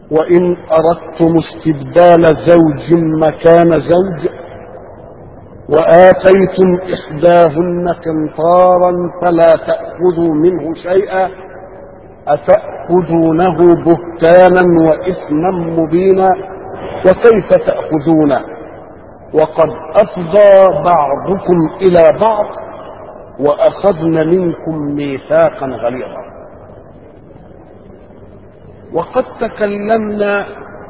وإن أردتم استبدال زوج مكان زوج وآتيتم إحداهن قنطارا فلا تأخذوا منه شيئا أتأخذونه بهتانا وإثما مبينا وكيف تأخذونه وقد أفضى بعضكم إلى بعض وأخذن منكم ميثاقا غليظا وقد تكلمنا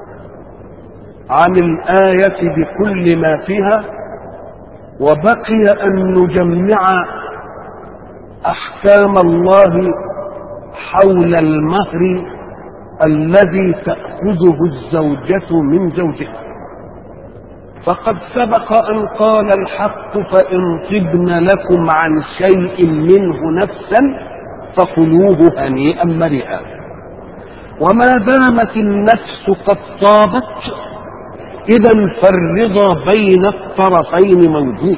عن الآية بكل ما فيها وبقي أن نجمع أحكام الله حول المهر الذي تأخذه الزوجة من زوجها فقد سبق أن قال الحق فإن طبن لكم عن شيء منه نفسا فكلوه هنيئا مريئا وما دامت النفس قد طابت إذا فالرضا بين الطرفين موجود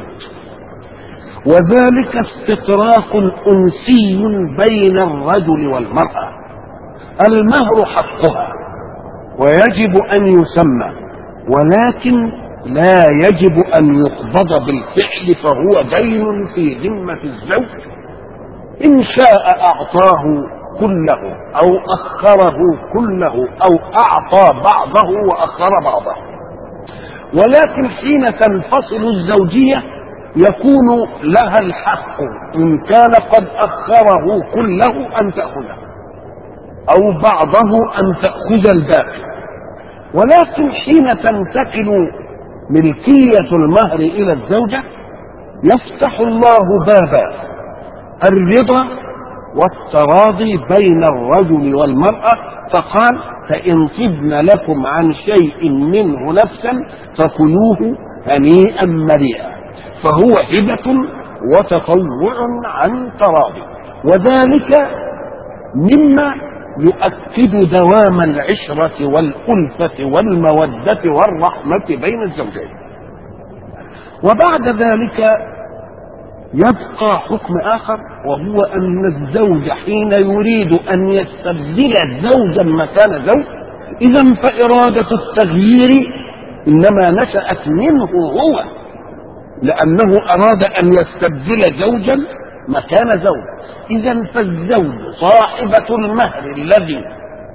وذلك استطراق أنسي بين الرجل والمرأة المهر حقها ويجب أن يسمى ولكن لا يجب أن يقبض بالفعل فهو دين في ذمة الزوج إن شاء أعطاه كله أو أخره كله أو أعطى بعضه وأخر بعضه ولكن حين تنفصل الزوجية يكون لها الحق إن كان قد أخره كله أن تأخذه أو بعضه أن تأخذ الباقي ولكن حين تنتقل ملكية المهر إلى الزوجة يفتح الله بابا الرضا والتراضي بين الرجل والمرأة فقال فإن طبن لكم عن شيء منه نفسا فكلوه هنيئا مريئا فهو هبة وتطوع عن تراضي وذلك مما يؤكد دوام العشرة والألفة والمودة والرحمة بين الزوجين وبعد ذلك يبقى حكم آخر وهو أن الزوج حين يريد أن يستبدل زوجا مكان زوج إذا فإرادة التغيير إنما نشأت منه هو لأنه أراد أن يستبدل زوجا مكان زوج إذا فالزوج صاحبة المهر الذي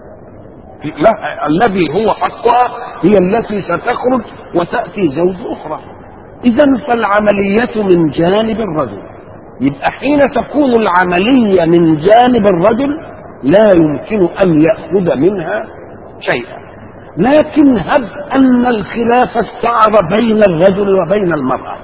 الذي هو حقها هي التي ستخرج وتأتي زوج أخرى إذا فالعملية من جانب الرجل يبقى حين تكون العملية من جانب الرجل لا يمكن أن يأخذ منها شيئا لكن هب أن الخلاف استعر بين الرجل وبين المرأة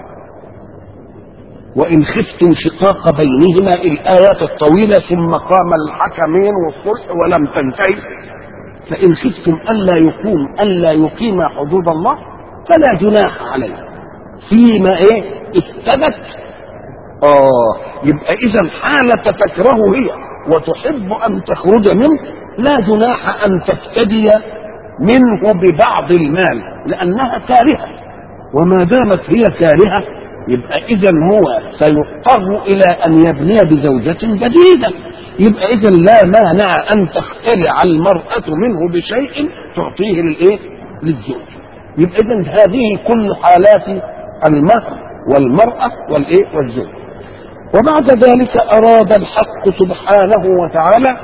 وإن خفتم شقاق بينهما الآيات الطويلة ثم قام الحكمين والصلح ولم تنتهي فإن خفتم ألا يقوم ألا يقيم حدود الله فلا جناح عليه فيما إيه استبت آه يبقى إذا حالة تكره هي وتحب أن تخرج منه لا جناح أن تفتدي منه ببعض المال لأنها كارهة وما دامت هي كارهة يبقى اذا هو سيضطر الى ان يبني بزوجة جديدة يبقى اذا لا مانع ان تختلع المرأة منه بشيء تعطيه للايه للزوج يبقى اذا هذه كل حالات المهر والمرأة والايه والزوج وبعد ذلك اراد الحق سبحانه وتعالى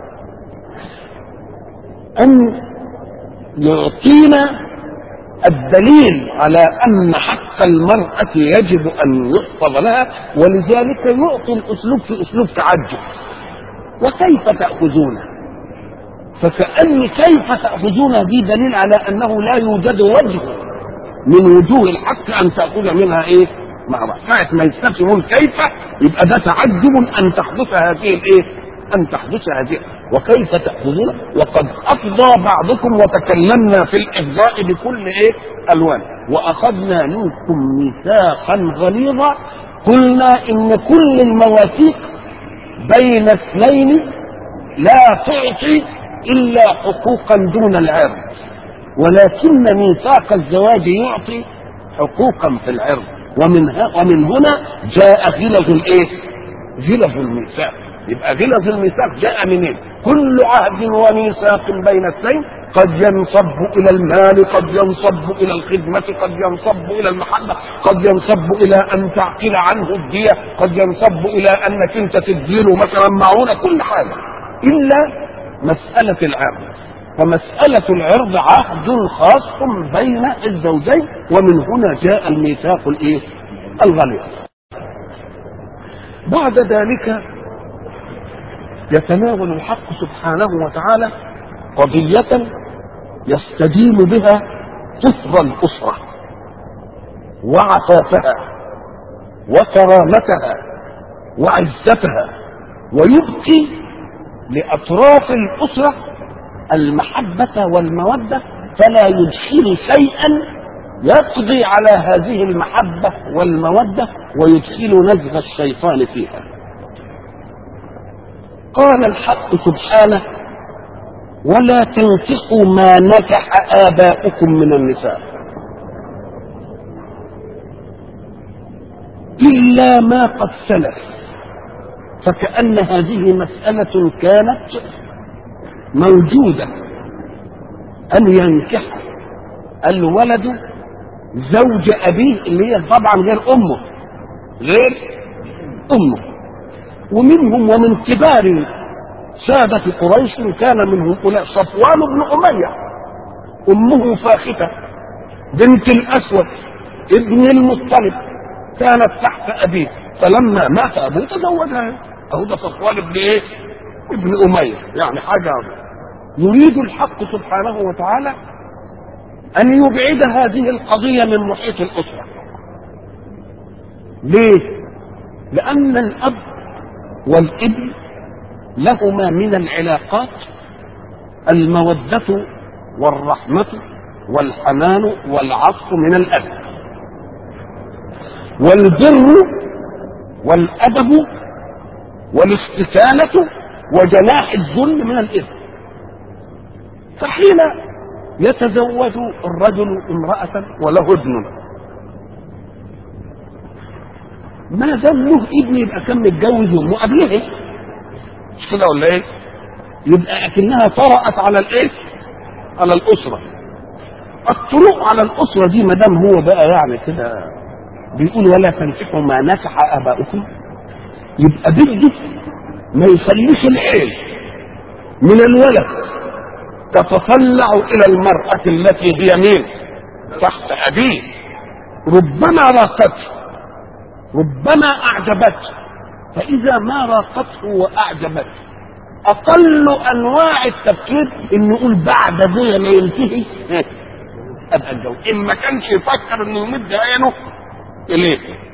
ان يعطينا الدليل على ان حق المرأة يجب ان يحفظ لها ولذلك يعطي الاسلوب في اسلوب تعجب وكيف تأخذونه فكأن كيف تأخذونه دي دليل على انه لا يوجد وجه من وجوه الحق ان تأخذ منها ايه مع ساعة ما يستفهمون كيف يبقى ده تعجب ان تحدث هذه الايه ان تحدث هذه وكيف تأخذون وقد افضى بعضكم وتكلمنا في الافضاء بكل ايه الوان واخذنا منكم ميثاقا غليظا قلنا ان كل المواثيق بين اثنين لا تعطي الا حقوقا دون العرض ولكن ميثاق الزواج يعطي حقوقا في العرض ومن ومن هنا جاء غلظ الايه؟ غلظ الميثاق يبقى غلظ الميثاق جاء منين؟ كل عهد وميثاق بين اثنين قد ينصب الى المال قد ينصب الى الخدمة قد ينصب الى المحبة قد ينصب الى ان تعقل عنه الدية قد ينصب الى انك انت تديله مثلا معونة كل حاجة الا مسألة العرض فمسألة العرض عهد خاص بين الزوجين ومن هنا جاء الميثاق الايه الغليظ بعد ذلك يتناول الحق سبحانه وتعالى قضية يستدين بها كفر الأسرة وعفافها وكرامتها وعزتها ويبقي لأطراف الأسرة المحبة والمودة فلا يدخل شيئا يقضي على هذه المحبة والمودة ويدخل نزغ الشيطان فيها قال الحق سبحانه ولا تنكحوا ما نكح آباؤكم من النساء إلا ما قد سلف فكأن هذه مسألة كانت موجودة أن ينكح الولد زوج أبيه اللي هي طبعا غير أمه غير أمه ومنهم ومن كبار سادة قريش كان منهم أولئك صفوان بن أمية أمه فاختة بنت الأسود ابن المطلب كانت تحت أبيه فلما مات أبوه تزوجها أهو ده صفوان بن إيه؟ ابن أمية يعني حاجة يريد الحق سبحانه وتعالى أن يبعد هذه القضية من محيط الأسرة ليه؟ لأن الأب والابن لهما من العلاقات المودة والرحمة والحنان والعطف من الأب والبر والأدب والاستكانة وجناح الذل من الإثم فحين يتزوج الرجل امرأة وله ابن ما دام له ابن يبقى كان متجوز امه قبلها مش كده ولا ايه؟ يبقى اكنها طرأت على الايه؟ على الاسره. الطرق على الاسره دي ما دام هو بقى يعني كده بيقول ولا تنكحوا ما نكح اباؤكم يبقى بده ما يخليش العين من الولد تتطلع الى المرأة التي هي مين؟ تحت ابيه ربما راقته ربما اعجبته فاذا ما راقته واعجبته اقل انواع التفكير انه يقول بعد ذي ما ينتهي ابقى الجو ان ما كانش يفكر انه يمد عينه اليه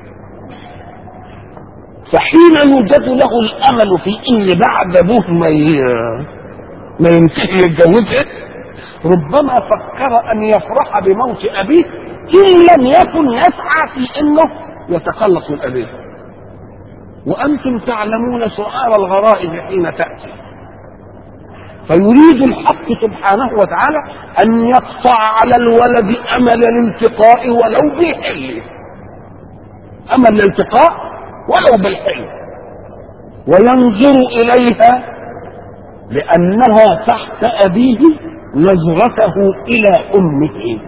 فحين يوجد له الامل في ان بعد ابوه ما ما ينتهي يتجوزها ربما فكر ان يفرح بموت ابيه ان لم يكن يسعى في انه يتخلص من أبيه وأنتم تعلمون سؤال الغرائز حين تأتي فيريد الحق سبحانه وتعالى أن يقطع على الولد أمل الالتقاء ولو بالحل أمل الالتقاء ولو بالحل وينظر إليها لأنها تحت أبيه نظرته إلى أمه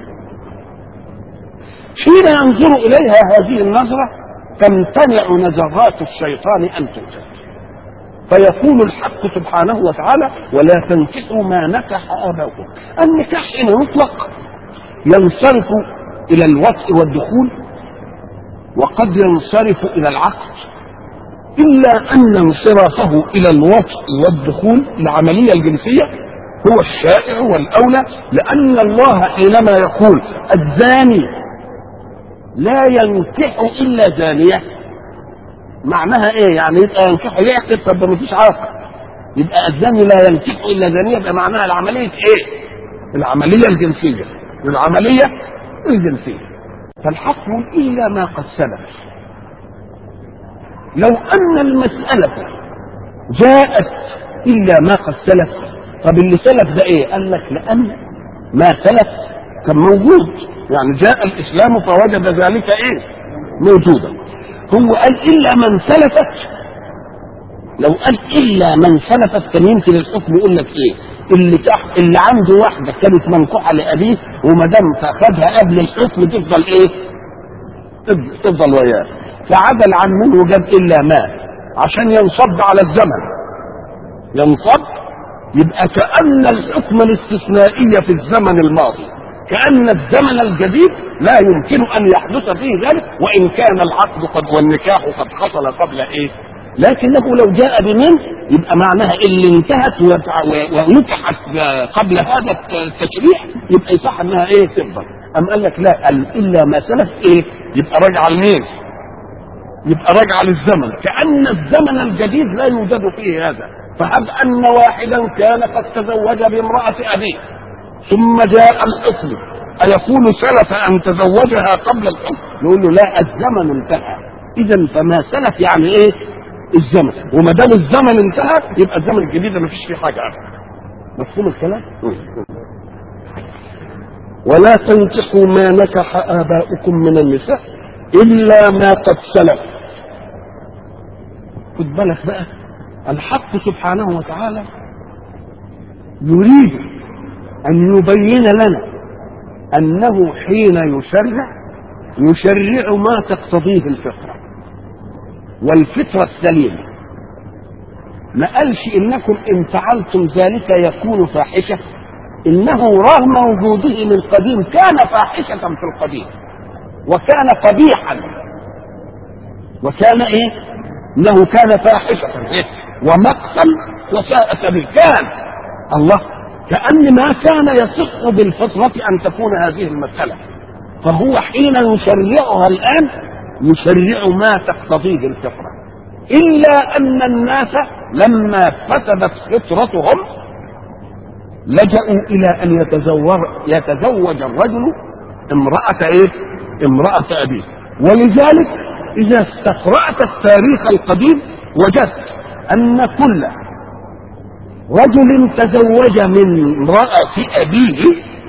حين ينظر إليها هذه النظرة تمتنع نزغات الشيطان أن توجد فيقول الحق سبحانه وتعالى ولا تنكحوا ما نكح آباؤكم النكاح إن مطلق ينصرف إلى الوطء والدخول وقد ينصرف إلى العقد إلا أن انصرافه إلى الوطء والدخول العملية الجنسية هو الشائع والأولى لأن الله حينما يقول الزاني لا ينكح الا زانيه معناها ايه يعني يبقى ينكح يعقد طب ما فيش عاقل يبقى الزاني لا ينكح الا زانيه يبقى معناها العمليه ايه العمليه الجنسيه العمليه الجنسيه فالحق يقول الا ما قد سلف لو ان المساله جاءت الا ما قد سلف طب اللي سلف ده ايه قال لك لان ما سلف كان موجود يعني جاء الاسلام فوجد ذلك ايه موجودا هو قال الا من سلفت لو قال الا من سلفت كان يمكن الحكم يقول لك ايه اللي تحت اللي عنده واحده كانت منكوحه لابيه وما دام فاخدها قبل الحكم تفضل ايه؟ تفضل- تفضل وياه فعدل عن منه وجاب الا ما عشان ينصب على الزمن ينصب يبقى كأن الحكم الاستثنائي في الزمن الماضي كأن الزمن الجديد لا يمكن أن يحدث فيه ذلك وإن كان العقد قد والنكاح قد حصل قبل إيه لكنه لو جاء بمن يبقى معناها اللي انتهت وتع- و- ونكحت قبل هذا التشريع يبقى يصح انها ايه تفضل ام قال لك لا قال الا ما سلف ايه يبقى راجعه لمين يبقى راجعه للزمن كان الزمن الجديد لا يوجد فيه هذا فهب ان واحدا كان قد تزوج بامراه ابيه ثم جاء الحكم أيكون سلف أن تزوجها قبل الحكم؟ نقول له لا الزمن انتهى إذا فما سلف يعني إيه؟ الزمن وما دام الزمن انتهى يبقى الزمن الجديد ما فيش فيه حاجة أبدا مفهوم الكلام؟ ولا تنكحوا ما نكح آباؤكم من النساء إلا ما قد سلف خد بالك بقى الحق سبحانه وتعالى يريد أن يبين لنا أنه حين يشرع يشرع ما تقتضيه الفطرة والفطرة السليمة ما قالش إنكم إن فعلتم ذلك يكون فاحشة إنه رغم وجوده من قديم كان فاحشة في القديم وكان قبيحا وكان إيه؟ إنه كان فاحشة إيه؟ ومقتا وساء سبيل كان الله كأن ما كان يصح بالفطرة أن تكون هذه المسألة فهو حين يشرعها الآن يشرع ما تقتضيه الفطرة إلا أن الناس لما فسدت فطرتهم لجأوا إلى أن يتزوج يتزوج الرجل امرأة إيه؟ امرأة أبيه ولذلك إذا استقرأت التاريخ القديم وجدت أن كل رجل تزوج من امرأة أبيه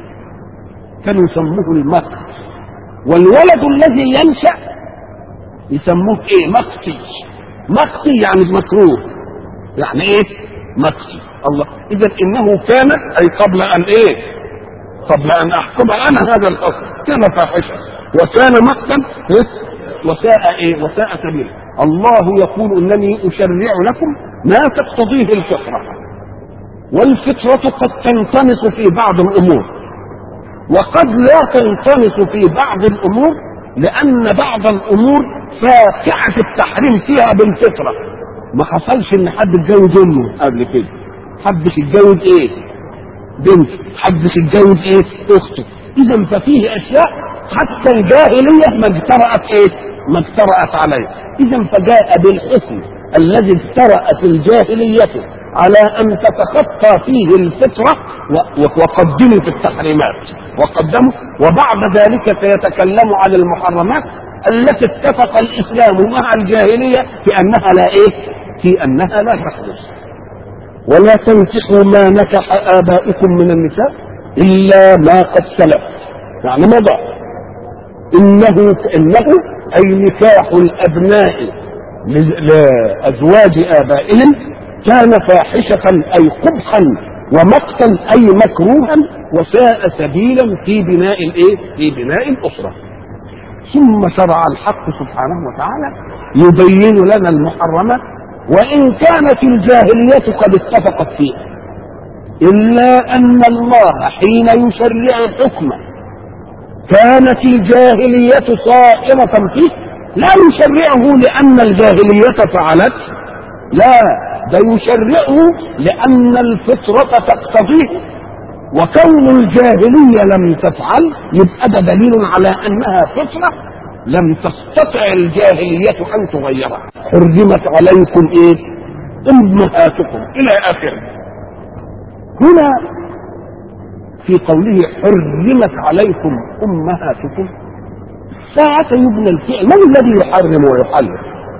كانوا يسموه المقت والولد الذي ينشأ يسموه ايه مقتي مقتي يعني مكروه يعني ايه مقتي الله اذا انه كان اي قبل ان ايه قبل ان احكم انا هذا الحكم كان فاحشا وكان مقتا إيه؟ وساء ايه وساء سبيلا الله يقول انني اشرع لكم ما تقتضيه الفطره والفطرة قد تنطمس في بعض الأمور وقد لا تنطمس في بعض الأمور لأن بعض الأمور فاقعة التحريم فيها بالفطرة ما حصلش إن حد اتجوز أمه قبل كده حدش اتجوز إيه بنت حدش اتجوز إيه أخته إذا ففيه أشياء حتى الجاهلية ما اجترأت إيه ما اجترأت عليه إذا فجاء بالحكم الذي اجترأت الجاهلية على ان تتخطى فيه الفطره وقدموا في التحريمات وقدموا وبعد ذلك سيتكلم عن المحرمات التي اتفق الاسلام مع الجاهليه في انها لا ايه؟ في انها لا تحدث. ولا تنكحوا ما نكح اباؤكم من النساء الا ما قد سلف. يعني مضى. انه انه اي نكاح الابناء لازواج ابائهم كان فاحشة أي قبحا ومقتا أي مكروها وساء سبيلا في بناء الإيه؟ في بناء الأسرة. ثم شرع الحق سبحانه وتعالى يبين لنا المحرمات وإن كانت الجاهلية قد اتفقت فيها. إلا أن الله حين يشرع حكما كانت الجاهلية صائرة فيه لا يشرعه لأن الجاهلية فعلت لا ده يشرعه لأن الفطرة تقتضيه وكون الجاهلية لم تفعل يبقى ده دليل على أنها فطرة لم تستطع الجاهلية أن تغيرها حرمت عليكم إيه أمهاتكم إلى آخره هنا في قوله حرمت عليكم أمهاتكم ساعة يبنى الفعل من الذي يحرم ويحلل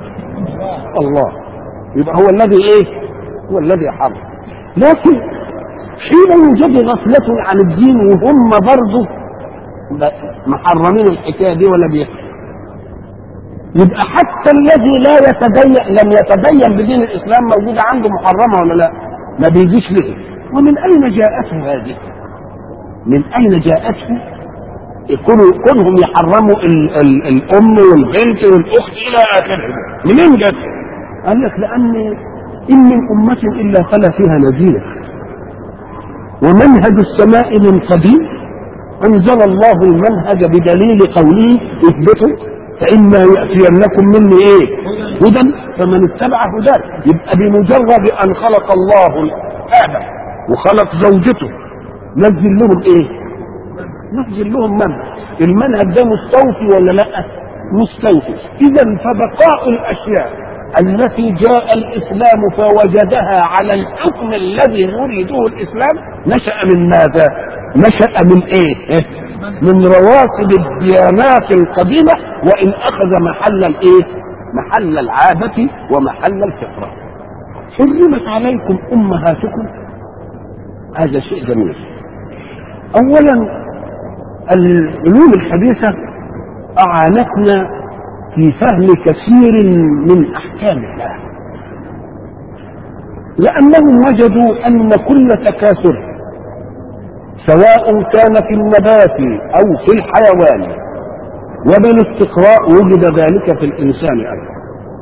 الله يبقى هو الذي ايه هو الذي حرم لكن حين يوجد غفلة عن الدين وهم برضه محرمين الحكاية دي ولا بيحكي يبقى حتى الذي لا يتدين لم يتدين بدين الاسلام موجوده عنده محرمه ولا لا؟ ما بيجيش له ومن اين جاءته هذه؟ من اين جاءته؟ يكونوا كونهم يحرموا ال ال الام والبنت والاخت الى اخره منين جت؟ قال لك لان ان من امه الا خلا فيها نذير ومنهج السماء من قديم انزل الله المنهج بدليل قوله اثبتوا فإما يأتينكم مني إيه؟ هدى فمن اتبع هداه يبقى بمجرد أن خلق الله آدم وخلق زوجته نزل لهم إيه؟ نزل لهم منهج المنهج ده مستوفي ولا لا؟ مستوفي إذا فبقاء الأشياء التي جاء الإسلام فوجدها على الحكم الذي يريده الإسلام نشأ من ماذا؟ نشأ من إيه؟ من رواسب الديانات القديمة وإن أخذ محل الإيه؟ محل العادة ومحل الفطرة. حرمت عليكم أمهاتكم هذا شيء جميل. أولا العلوم الحديثة أعانتنا في فهم كثير من أحكام الله. لأنهم وجدوا أن كل تكاثر سواء كان في النبات او في الحيوان وبالاستقراء وجد ذلك في الانسان ايضا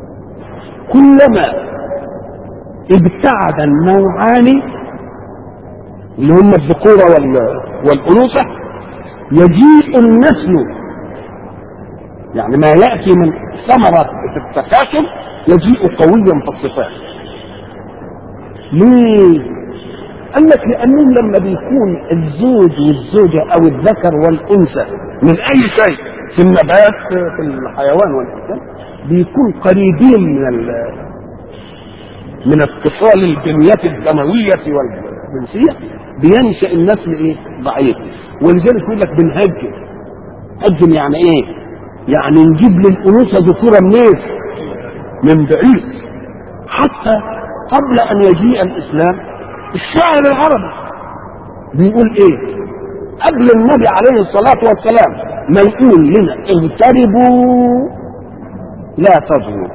كلما ابتعد النوعان اللي هم الذكوره والانوثه يجيء النسل يعني ما ياتي من ثمره التكاثر يجيء قويا في الصفات ليه قال لك لانهم لما بيكون الزوج والزوجه او الذكر والانثى من اي شيء في النبات في الحيوان والانسان بيكون قريبين من من اتصال البنية الدموية والجنسية بينشأ النسل ايه؟ ضعيف ولذلك يقول لك بنهجم هجم يعني ايه؟ يعني نجيب للأنوثة ذكورة منين؟ من بعيد حتى قبل أن يجيء الإسلام الشاعر العربي بيقول ايه قبل النبي عليه الصلاة والسلام ما يقول لنا اغتربوا لا تضروا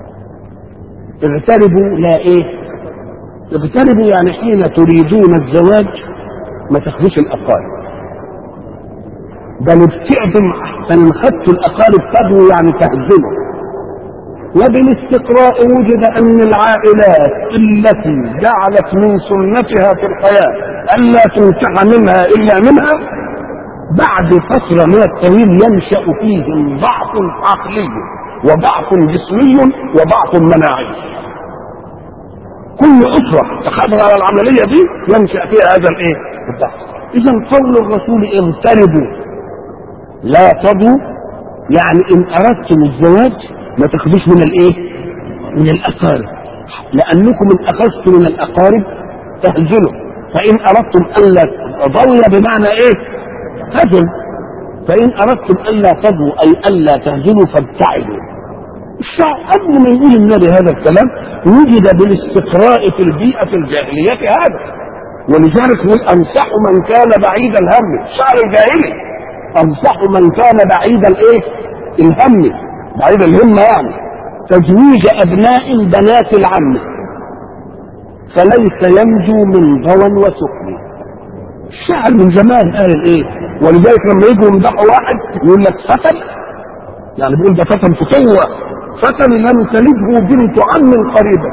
اغتربوا لا ايه اغتربوا يعني حين تريدون الزواج ما تاخدوش الاقارب بل ابتعدوا احسن خدتوا الاقارب تدعوا يعني تهزموا وبالاستقراء وجد ان العائلات التي جعلت من سنتها في الحياه الا تنكح منها الا منها بعد فتره من الطويل ينشا فيهم ضعف عقلي وضعف جسمي وضعف مناعي كل اسره تقدر على العمليه دي ينشا فيها هذا الايه الضعف اذا قول الرسول اغتربوا لا تضوا يعني ان اردتم الزواج ما تاخدوش من الايه؟ من الاقارب لانكم ان اخذتم من الاقارب تهزلوا فان اردتم الا ضوي بمعنى ايه؟ هزل فان اردتم الا تضوا اي الا تهزلوا فابتعدوا الشعب قبل ما يقول النبي هذا الكلام وجد بالاستقراء في البيئة الجاهلية هذا ولذلك يقول أنصح من كان بعيد الهم الشعر الجاهلي أنصح من كان بعيد الإيه؟ الهم بعيد الهمة يعني تزويج أبناء بنات العم فليس ينجو من ضوى وسكن الشاعر من زمان قال ايه ولذلك لما يجوا يمدحوا واحد يقول لك فتى يعني بيقول ده فتى فتوة فتى لم تلده بنت عم قريبة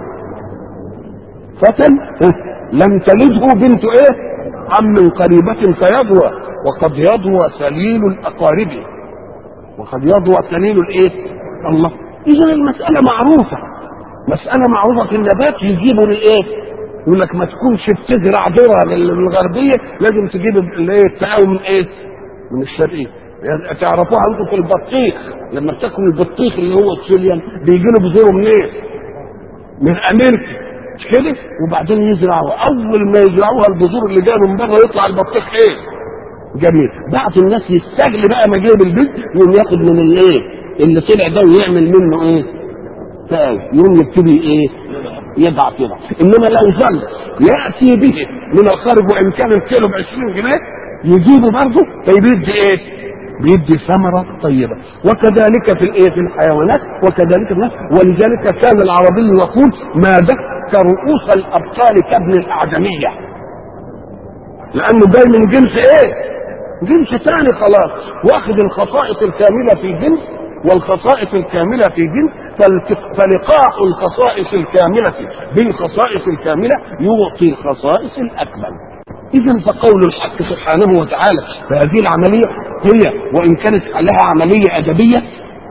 فتى لم تلده بنت ايه عم قريبة فيضوى وقد يضوى سليل الأقارب وقد يضوى سليل الايه الله اذا المسألة معروفة مسألة معروفة في النبات يجيبوا للايه يقول لك ما تكونش بتزرع ذره الغربيه لازم تجيب الايه التقاوي من ايه؟ من الشرقيه يعني تعرفوها انتم في البطيخ لما بتاكلوا البطيخ اللي هو السيليان بيجي له بذوره منين؟ إيه؟ من امريكا مش كده؟ وبعدين يزرعوا اول ما يزرعوها البذور اللي جايه من بره يطلع البطيخ ايه؟ جميل بعض الناس يستجل بقى ما جايب البيت يقوم ياخد من الايه؟ اللي طلع ده ويعمل منه ايه؟ تقاوي يقوم يبتدي ايه؟ يضعف يضعف انما لو ظل ياتي به من الخارج وان كان الكيلو ب 20 جنيه يجيبه برضه فيبيد ايه؟ بيدي ثمرة طيبة وكذلك في الايه في الحيوانات وكذلك في الناس ولذلك كان العربي يقول ما دك رؤوس الابطال كابن الاعجمية لانه جاي من جنس ايه جنس ثاني خلاص واخد الخصائص الكاملة في جنس والخصائص الكاملة في جنس فلقاء الخصائص الكاملة بالخصائص الكاملة يعطي الخصائص الأكمل إذا فقول الحق سبحانه وتعالى فهذه العملية هي وإن كانت لها عملية أدبية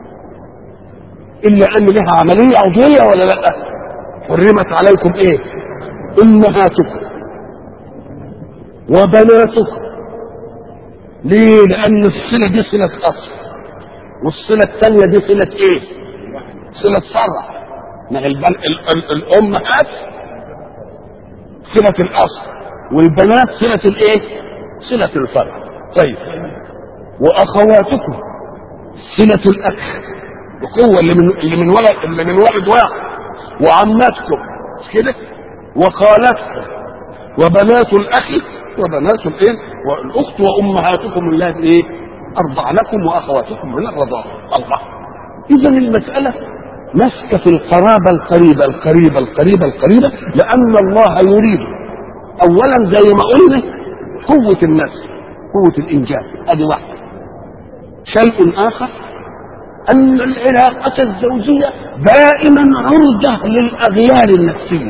إلا أن لها عملية عضوية ولا لا؟ حرمت عليكم إيه؟ أمهاتكم وبناتكم ليه؟ لأن الصلة دي صلة أصل والصلة الثانية دي صلة إيه؟ صلة فرع ما هي البن... ال... ال... الأمهات صلة الأصل والبنات صلة الايه؟ صلة الفرع. طيب وأخواتكم صلة الأخ القوة اللي من اللي من ولد اللي من ولد واحد وعماتكم مش كده؟ وخالاتكم وبنات الأخ وبنات الايه؟ والأخت وأمهاتكم اللاتي ايه؟ أرضعنكم وأخواتكم من الرضاعة الله إذا المسألة ماسكة في القرابة القريبة القريبة القريبة القريبة لأن الله يريد اولا زي ما قلنا قوة النفس قوة الانجاب ادي واحدة شيء اخر ان العلاقة الزوجية دائما عرضة للاغيار النفسية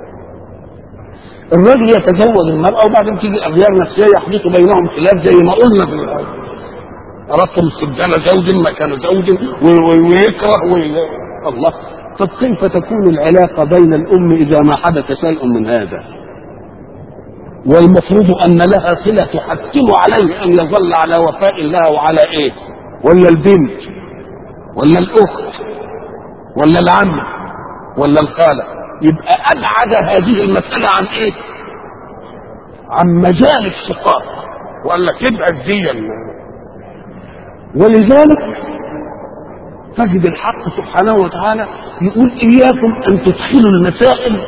الرجل يتزوج المرأة وبعدين تيجي اغيار نفسية يحدث بينهم خلاف زي ما قلنا في الأول. أردتم استبدال زوج مكان زوج ويكره وي... الله طب كيف تكون العلاقة بين الأم إذا ما حدث شيء من هذا؟ والمفروض ان لها صله تحتم عليه ان يظل على وفاء لها وعلى ايه ولا البنت ولا الاخت ولا العم ولا الخاله يبقى ابعد هذه المساله عن ايه عن مجال الشقاق وقال لك ابعد دي ولذلك تجد الحق سبحانه وتعالى يقول اياكم ان تدخلوا المسائل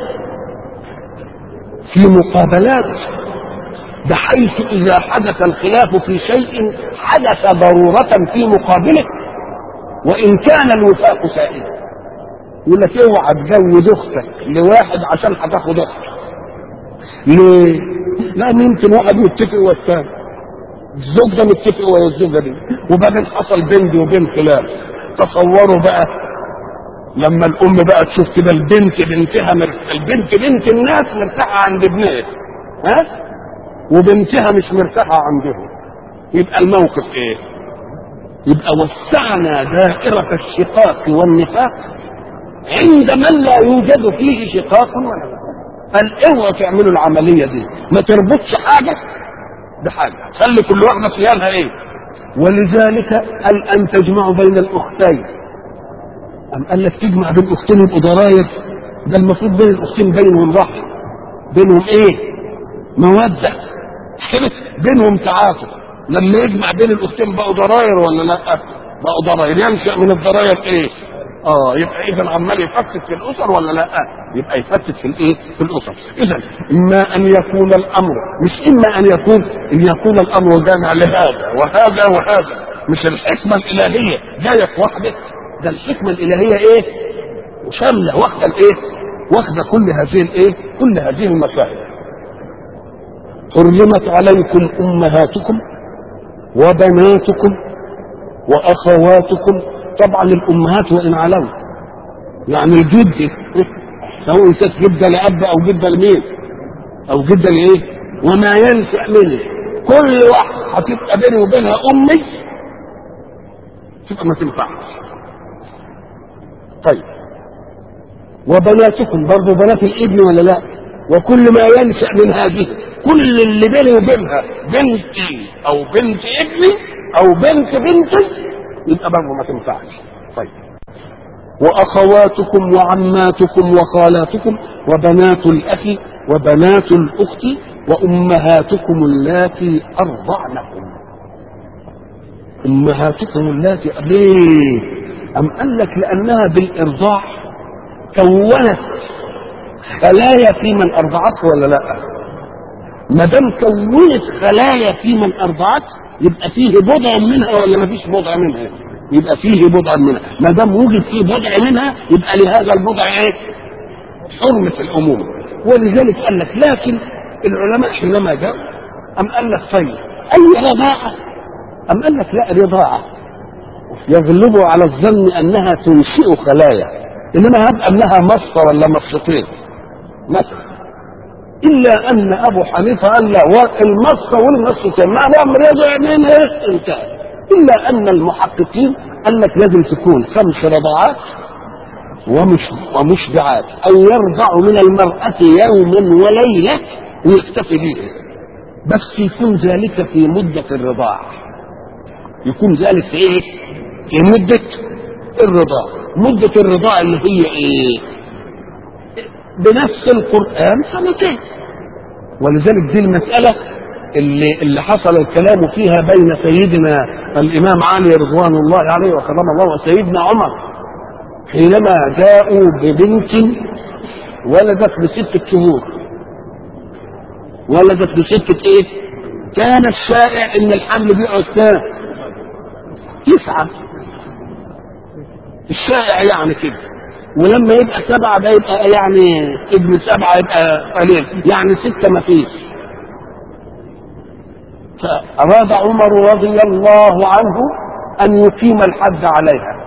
في مقابلات بحيث إذا حدث الخلاف في شيء حدث ضرورة في مقابله وإن كان الوفاق سائدا يقول لك اوعى تجوز اختك لواحد عشان هتاخد اخته ليه؟ لأن يمكن واحد متفق والثاني الزوج ده متفق ويا الزوجة دي وبعدين حصل بين دي وبين خلاف تصوروا بقى لما الام بقى تشوف كده البنت بنتها مر... البنت بنت الناس مرتاحه عند ابنها ها وبنتها مش مرتاحه عندهم يبقى الموقف ايه يبقى وسعنا دائرة الشقاق والنفاق عند من لا يوجد فيه شقاق ولا قال اوعوا تعملوا العملية دي ما تربطش حاجة بحاجة خلي كل واحدة صيانها ايه ولذلك قال ان تجمعوا بين الاختين أم قال لك تجمع بين اختين يبقوا ضراير ده المفروض بين الاختين بينهم رحم بينهم ايه مودة كده بينهم تعاطف لما يجمع بين الاختين بقوا ضراير ولا لا بقوا ضراير ينشأ من الضراير ايه اه يبقى اذا عمال يفتت في الاسر ولا لا يبقى يفتت في الايه في الاسر اذا اما ان يكون الامر مش اما ان يكون ان يكون الامر جامع لهذا وهذا وهذا مش الحكمه الالهيه جايه في واحده ده الحكمة الإلهية إيه؟ شاملة واخدة الإيه؟ واخدة كل هذه الإيه؟ كل هذه المسائل. حرمت عليكم أمهاتكم وبناتكم وأخواتكم طبعا الأمهات وإن علوا يعني الجد سواء كانت جدة لأب أو جدة لمين؟ أو جدة لإيه؟ وما ينفع منه كل واحد هتبقى بيني وبينها أمي تبقى ما تنفعش طيب وبناتكم برضه بنات الابن ولا لا وكل ما ينشا من هذه كل اللي بيني وبينها بنتي او بنت ابني او بنت بنتي يبقى برضه ما تنفعش طيب واخواتكم وعماتكم وخالاتكم وبنات الاخ وبنات الاخت وامهاتكم اللاتي ارضعنكم امهاتكم اللاتي ليه أم قال لك لأنها بالإرضاع كونت خلايا في من أرضعته ولا لا؟ ما دام كونت خلايا في من أرضعته يبقى فيه بضع منها ولا ما فيش بضع منها يبقى فيه بضع منها ما دام وجد فيه بضع منها يبقى لهذا البضع ايه حرمة الأمومة ولذلك قال لك لكن العلماء حينما جاءوا أم قال لك طيب أي رضاعة أم قال لك لا رضاعة يغلب على الظن أنها تنشئ خلايا إنما هب أنها مصة ولا مصتين مثلا إلا أن أبو حنيفة قال لا المصة والمصتين ما دام رضع منها انتهى إلا أن المحققين قال لك لازم تكون خمس رضعات ومش ومشبعات أو يرضع من المرأة يوما وليلة ويكتفي به بس يكون ذلك في مدة الرضاعة يكون ذلك في ايه؟ في مدة الرضاعة مدة الرضاعة اللي هي ايه؟ بنفس القرآن سنتين ولذلك دي المسألة اللي اللي حصل الكلام فيها بين سيدنا الإمام علي رضوان الله عليه وكرم الله وسيدنا عمر حينما جاءوا ببنت ولدت بستة شهور ولدت بستة ايه؟ كان الشائع ان الحمل بيقعد كام؟ تسعة الشائع يعني كده ولما يبقى سبعة ده يبقى يعني ابن سبعة يبقى قليل يعني ستة ما فيش فأراد عمر رضي الله عنه أن يقيم الحد عليها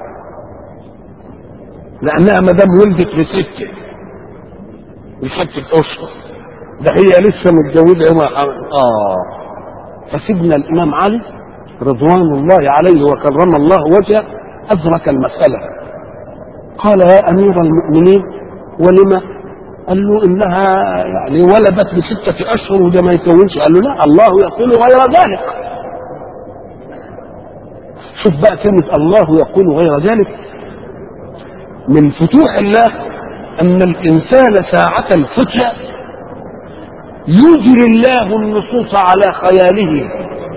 لأنها ما دام ولدت بستة بستة أشهر ده هي لسه متجوزة ما آه فسيدنا الإمام علي رضوان الله عليه وكرم الله وجهه أدرك المسألة قال يا أمير المؤمنين ولما قال له إنها يعني ولدت بستة أشهر وده ما يكونش قال له لا الله يقول غير ذلك شوف بقى كلمة الله يقول غير ذلك من فتوح الله أن الإنسان ساعة الفتية يجري الله النصوص على خياله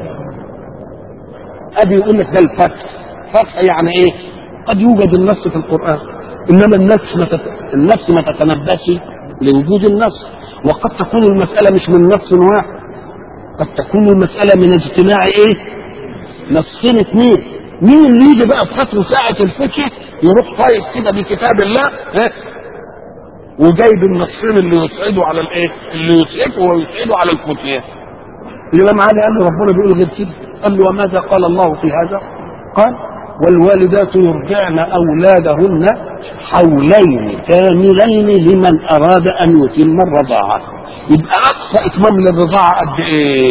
أبي يقول لك ده الفتح فتح يعني إيه قد يوجد النص في القرآن إنما النفس ما تت... النفس ما تتنبأش لوجود النص وقد تكون المسألة مش من نص واحد قد تكون المسألة من اجتماع إيه نصين اثنين مين اللي يجي بقى في خطوة ساعة الفتح يروح طايف كده بكتاب الله ها وجايب النصين اللي يسعدوا على الايه؟ اللي يسعدوا ويسعدوا على الفتية. الإمام علي قال له ربنا بيقول غير كده قال له وماذا قال الله في هذا؟ قال والوالدات يرضعن أولادهن حولين كاملين لمن أراد أن يتم الرضاعة يبقى أقصى إتمام للرضاعة قد إيه؟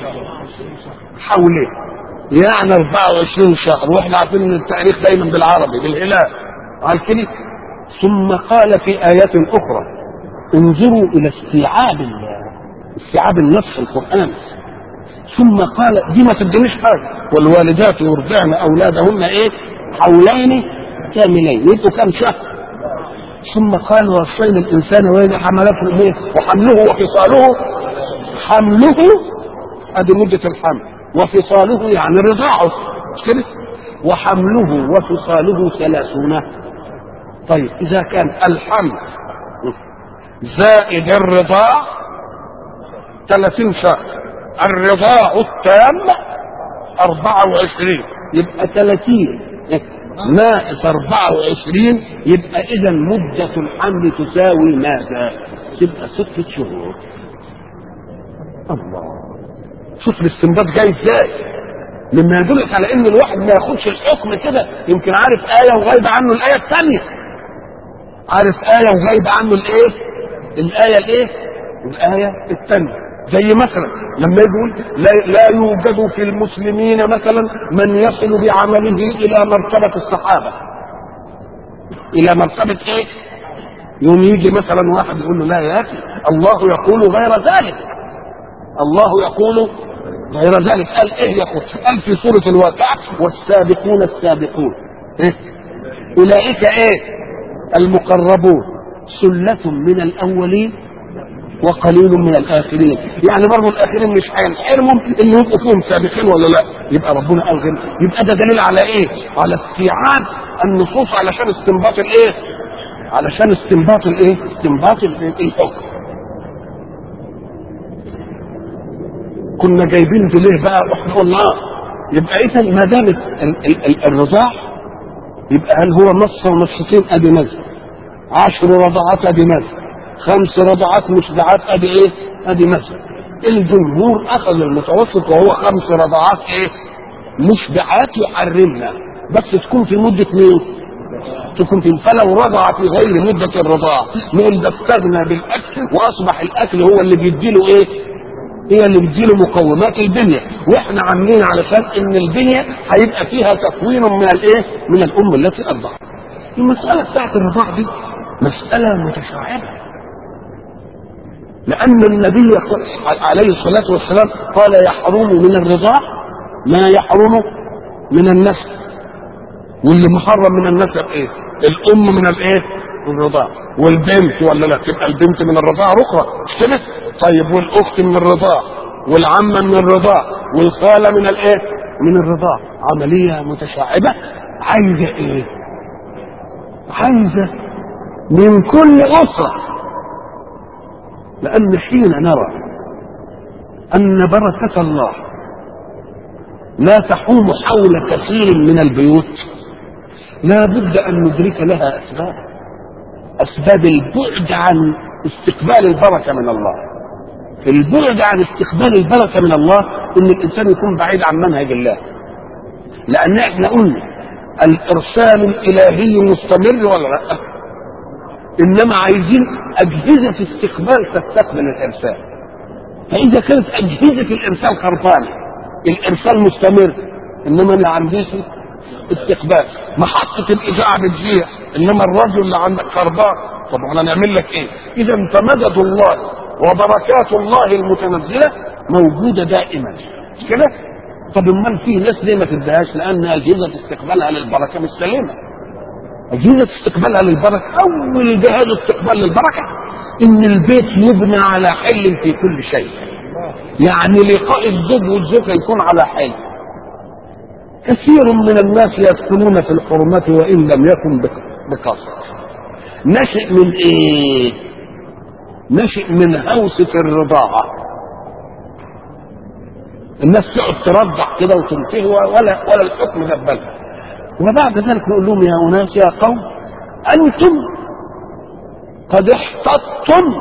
حولين يعني 24 شهر واحنا عارفين ان التاريخ دايما بالعربي بالهلال قال كده ثم قال في آيات أخرى انظروا إلى استيعاب استيعاب النص القرآني ثم قال دي ما تدينيش حاجة والوالدات يرضعن أولادهن إيه حولين كاملين يبقوا كم شهر ثم قال وصينا الإنسان وإذا حملته إيه وحمله وفصاله حمله أدي مدة الحمل وفصاله يعني رضاعه مش كده وحمله وفصاله ثلاثون طيب إذا كان الحمل زائد الرضاع 30 شهر الرضاع التام 24 يبقى 30 ناقص 24 يبقى إذا مدة الحمل تساوي ماذا؟ تبقى ستة شهور الله شوف الاستنباط جاي ازاي مما يدلك على ان الواحد ما ياخدش الحكم كده يمكن عارف آية وغايب عنه الآية الثانية عارف آية وغايب عنه الإيه؟ الآية الإيه؟ الآية الثانية زي مثلا لما يقول لا, لا يوجد في المسلمين مثلا من يصل بعمله إلى مرتبة الصحابة إلى مرتبة إيه؟ يوم يجي مثلا واحد يقول له لا يا أخي الله يقول غير ذلك الله يقول غير ذلك قال ايه يقول قال في سورة الواقعة والسابقون السابقون إيه؟ أولئك ايه المقربون سلة من الأولين وقليل من الآخرين يعني برضه الآخرين مش هينحرمهم إن يبقوا فيهم سابقين ولا لا يبقى ربنا قال غير يبقى ده دليل على إيه على استيعاب النصوص علشان استنباط الإيه علشان استنباط الإيه استنباط الحكم كنا جايبين دي ليه بقى واحنا قلنا يبقى اذا ما دام ال- ال- ال- الرضاع يبقى هل هو نص ونصتين ادي نزل عشر رضعات ادي نزل خمس رضعات مشبعات ادي ايه ادي نزل الجمهور اخذ المتوسط وهو خمس رضعات ايه مشبعات يحرمها بس تكون في مدة مين تكون في فلو رضع في غير مدة الرضاعة نقول ده استغنى بالأكل وأصبح الأكل هو اللي بيديله إيه؟ هي اللي بتديله مقومات البنية واحنا عاملين علشان ان البنية هيبقى فيها تكوين من الايه من الام التي ارضعت المسألة بتاعت الرضاع دي مسألة متشعبة لأن النبي عليه الصلاة والسلام قال يحرم من الرضاع ما يحرم من النسب واللي محرم من النسب ايه؟ الأم من الايه؟ الرضاع والبنت ولا لا تبقى البنت من الرضاع أخرى مش كده؟ طيب والأخت من الرضاع والعمة من الرضاع والخالة من الايه؟ من الرضاع عملية متشعبة عايزة ايه؟ عايزة من كل أسرة لأن حين نرى أن بركة الله لا تحوم حول كثير من البيوت لا بد أن ندرك لها أسباب أسباب البعد عن استقبال البركة من الله البعد عن استقبال البركة من الله إن الإنسان يكون بعيد عن منهج الله لأن إحنا قلنا الإرسال الإلهي مستمر ولا لا؟ إنما عايزين أجهزة استقبال تستقبل الإرسال فإذا كانت أجهزة الإرسال خربانة الإرسال مستمر إنما اللي عنديش استقبال محطة الإذاعة بتذيع إنما الرجل اللي عندك خربان طب احنا نعمل لك إيه؟ إذا فمدد الله وبركات الله المتنزلة موجودة دائما مش كده؟ طب امال في ناس ليه ما تديهاش؟ لأن أجهزة استقبالها للبركة مش سليمة أجهزة استقبالها للبركة أول جهاز استقبال للبركة إن البيت يبنى على حل في كل شيء يعني لقاء الزوج والزوجة يكون على حل كثير من الناس يسكنون في الحرمة وإن لم يكن بقصد نشئ من إيه؟ نشئ من هوسة الرضاعة الناس تقعد ترضع كده وتنتهي ولا ولا الحكم ذبلها وبعد ذلك نقول لهم يا أناس يا قوم أنتم قد احتطتم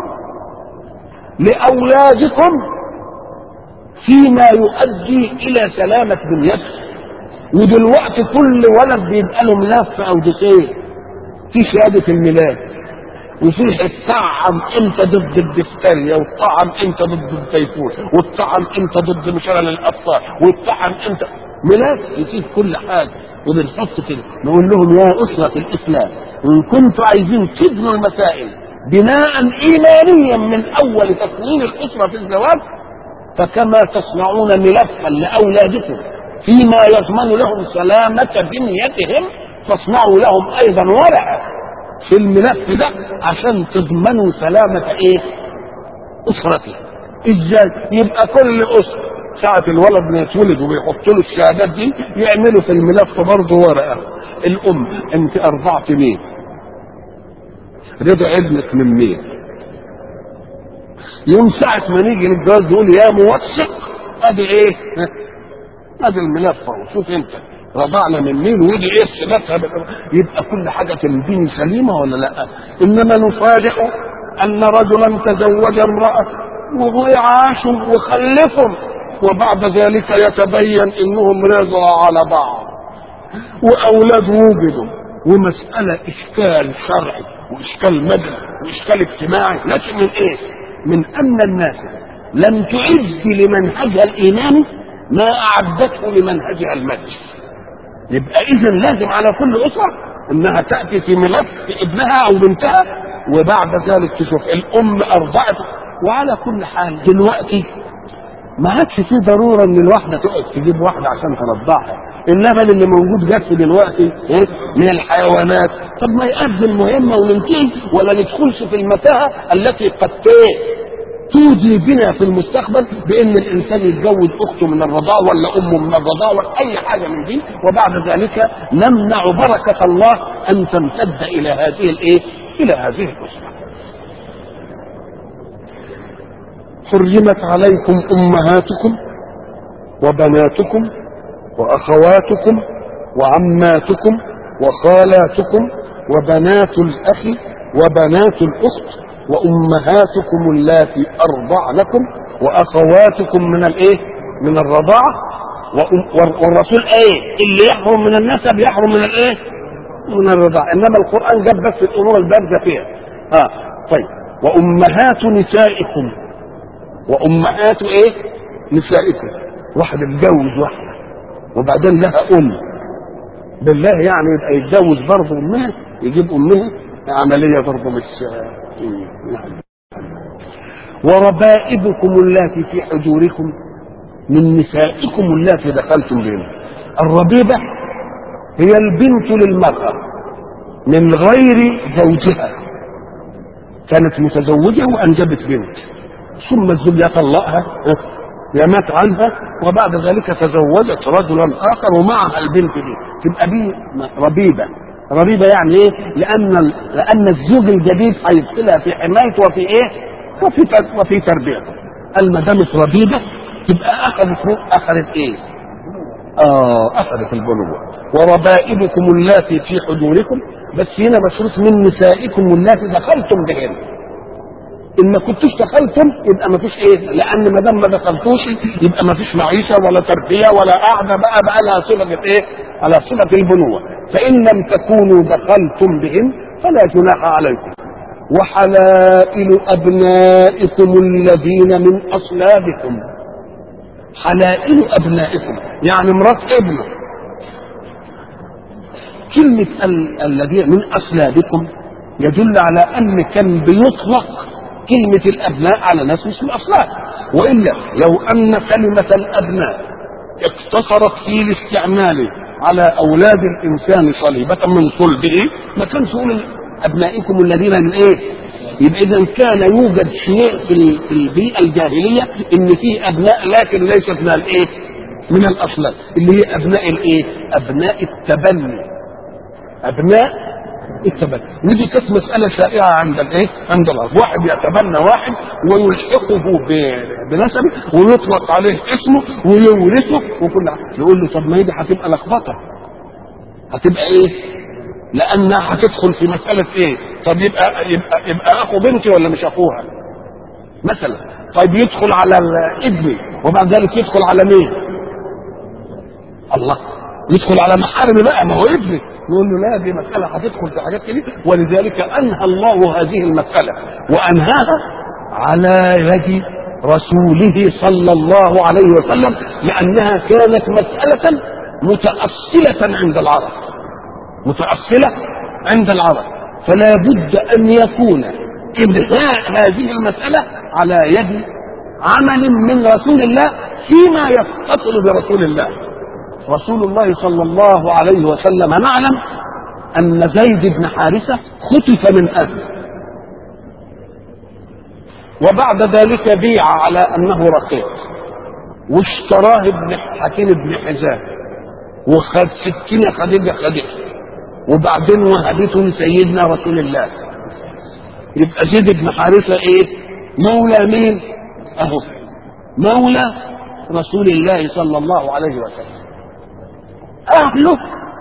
لأولادكم فيما يؤدي إلى سلامة بنيتهم ودلوقتي كل ولد بيبقى له ملف أو دقيق في شهادة الميلاد وفي الطعم امتى ضد الدفتريا والطعم امتى ضد التيفون والطعم امتى ضد مشلل الاطفال والطعم امتى ميلاد يفيد كل حاجه وبنحط كده نقول لهم يا أسرة الإسلام إن كنتوا عايزين تبنوا المسائل بناء إيمانيا من أول تكوين الأسرة في الزواج فكما تصنعون ملفا لأولادكم فيما يضمن لهم سلامة بنيتهم فاصنعوا لهم أيضا ورقة في الملف ده عشان تضمنوا سلامة إيه؟ أسرته إزاي؟ يبقى كل أسرة ساعة الولد ما يتولد وبيحطوا له الشهادات دي يعملوا في الملف برضه ورقة الأم أنت أرضعت مين؟ رضا ابنك من مين؟ يوم ساعة ما نيجي للجواز يقول يا موثق أدي إيه؟ أدي الملف أهو شوف أنت رضعنا من مين ودي ايه صلتها يبقى كل حاجه تنبين سليمه ولا لا؟ انما نفاجئ ان رجلا تزوج امراه وعاشوا وخلفوا وبعد ذلك يتبين انهم رضوا على بعض واولاد وجدوا ومساله اشكال شرعي واشكال مدني واشكال اجتماعي لكن من ايه؟ من ان الناس لم تعد لمنهجها الايماني ما اعدته لمنهجها المادي يبقى اذا لازم على كل اسره انها تاتي في ملف ابنها او بنتها وبعد ذلك تشوف الام ارضعت وعلى كل حال دلوقتي ما عادش في ضروره ان الواحده تقعد تجيب واحده عشان ترضعها اللبن اللي موجود جت دلوقتي إيه؟ من الحيوانات طب ما يؤدي المهمه وننتهي ولا ندخلش في المتاهه التي قد توجي بنا في المستقبل بان الانسان يتجوز اخته من الرضاعه ولا امه من الرضاعه ولا اي حاجه من دي وبعد ذلك نمنع بركه الله ان تمتد الى هذه الايه؟ الى هذه الاسره. حرمت عليكم امهاتكم وبناتكم وأخواتكم وعماتكم وخالاتكم وبنات الأخ وبنات الأخت وأمهاتكم اللاتي أرضعنكم وأخواتكم من الإيه؟ من الرضاعة والرسول إيه؟ اللي يحرم من النسب يحرم من الإيه؟ من الرضاعة إنما القرآن جاب بس الأمور البارزة فيها آه طيب وأمهات نسائكم وأمهات إيه؟ نسائكم واحد اتجوز واحدة وبعدين لها أم بالله يعني يبقى يتجوز برضه أمها يجيب أمها عملية برضه مش يعني وربائبكم اللاتي في حجوركم من نسائكم اللاتي دخلتم بهن الربيبة هي البنت للمرأة من غير زوجها كانت متزوجة وأنجبت بنت ثم الزوج يطلقها يمات عنها وبعد ذلك تزوجت رجلا آخر ومعها البنت دي تبقى دي ربيبة ربيبة يعني ايه؟ لأن لأن الزوج الجديد هيدخلها في حمايته وفي ايه؟ وفي وفي تربيته. قال ما دامت ربيبة تبقى أخذت أخذت ايه؟ آه أخذت البنوة وربائبكم اللاتي في حجوركم بس هنا مشروط من نسائكم اللاتي دخلتم بهن ان ما كنتوش دخلتم يبقى ما فيش ايه لان ما دام ما دخلتوش يبقى ما فيش معيشه ولا تربيه ولا قاعده بقى بقى لها صفه ايه على صفه البنوه فان لم تكونوا دخلتم بهن فلا جناح عليكم وحلائل ابنائكم الذين من اصلابكم حلائل ابنائكم يعني مرات ابنه كلمة الذين من أصلابكم يدل على أن كان بيطلق كلمة الأبناء على ناس مش من أصلاب وإلا لو أن كلمة الأبناء اقتصرت في الاستعمال على أولاد الإنسان صليبة من صلبه ما كانش يقول أبنائكم الذين من إيه؟ يبقى إذا كان يوجد شيء في البيئة الجاهلية إن في أبناء لكن ليست من الإيه؟ من الأصلاب اللي هي أبناء الإيه؟ أبناء التبني أبناء التبني ودي كانت مسألة شائعة عند الايه؟ عند الأرض، واحد يتبنى واحد ويلحقه بنسبه ويطلق عليه اسمه ويورثه وكل حاجة يقول له طب ما هي دي هتبقى لخبطة هتبقى ايه؟ لأنها هتدخل في مسألة ايه؟ طب يبقى يبقى يبقى أخو بنتي ولا مش أخوها؟ مثلا طيب يدخل على ابني وبعد ذلك يدخل على مين؟ الله يدخل على محارم بقى ما هو ابني نقول له لا دي مسألة هتدخل في حاجات كتير ولذلك أنهى الله هذه المسألة وأنهاها على يد رسوله صلى الله عليه وسلم لأنها كانت مسألة متأصلة عند العرب متأصلة عند العرب فلا بد أن يكون إبداء هذه المسألة على يد عمل من رسول الله فيما يتصل برسول الله رسول الله صلى الله عليه وسلم نعلم أن زيد بن حارثة خطف من أبي وبعد ذلك بيع على أنه رقيق واشتراه ابن حكيم بن حزام وخد سكينة خديجة خديجة وبعدين وهبته لسيدنا رسول الله يبقى زيد بن حارثة ايه مولى مين اهو مولى رسول الله صلى الله عليه وسلم أهله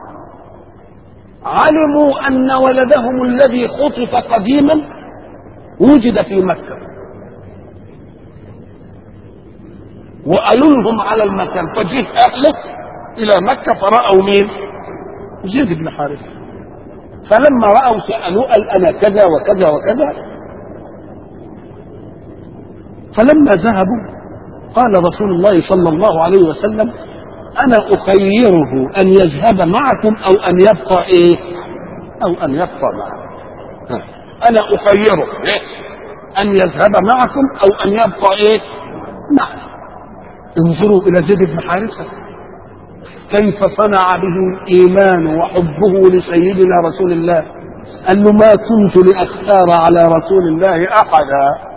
علموا أن ولدهم الذي خطف قديما وجد في مكة وقالوا لهم على المكان فجه أهله إلى مكة فرأوا مين؟ زيد بن حارثة فلما رأوا سألوه قال أنا كذا وكذا وكذا فلما ذهبوا قال رسول الله صلى الله عليه وسلم انا اخيره ان يذهب معكم او ان يبقى ايه او ان يبقى معكم انا اخيره إيه؟ ان يذهب معكم او ان يبقى ايه معنا انظروا الى زيد بن حارثه كيف صنع به الايمان وحبه لسيدنا رسول الله قال له ما كنت لاختار على رسول الله احدا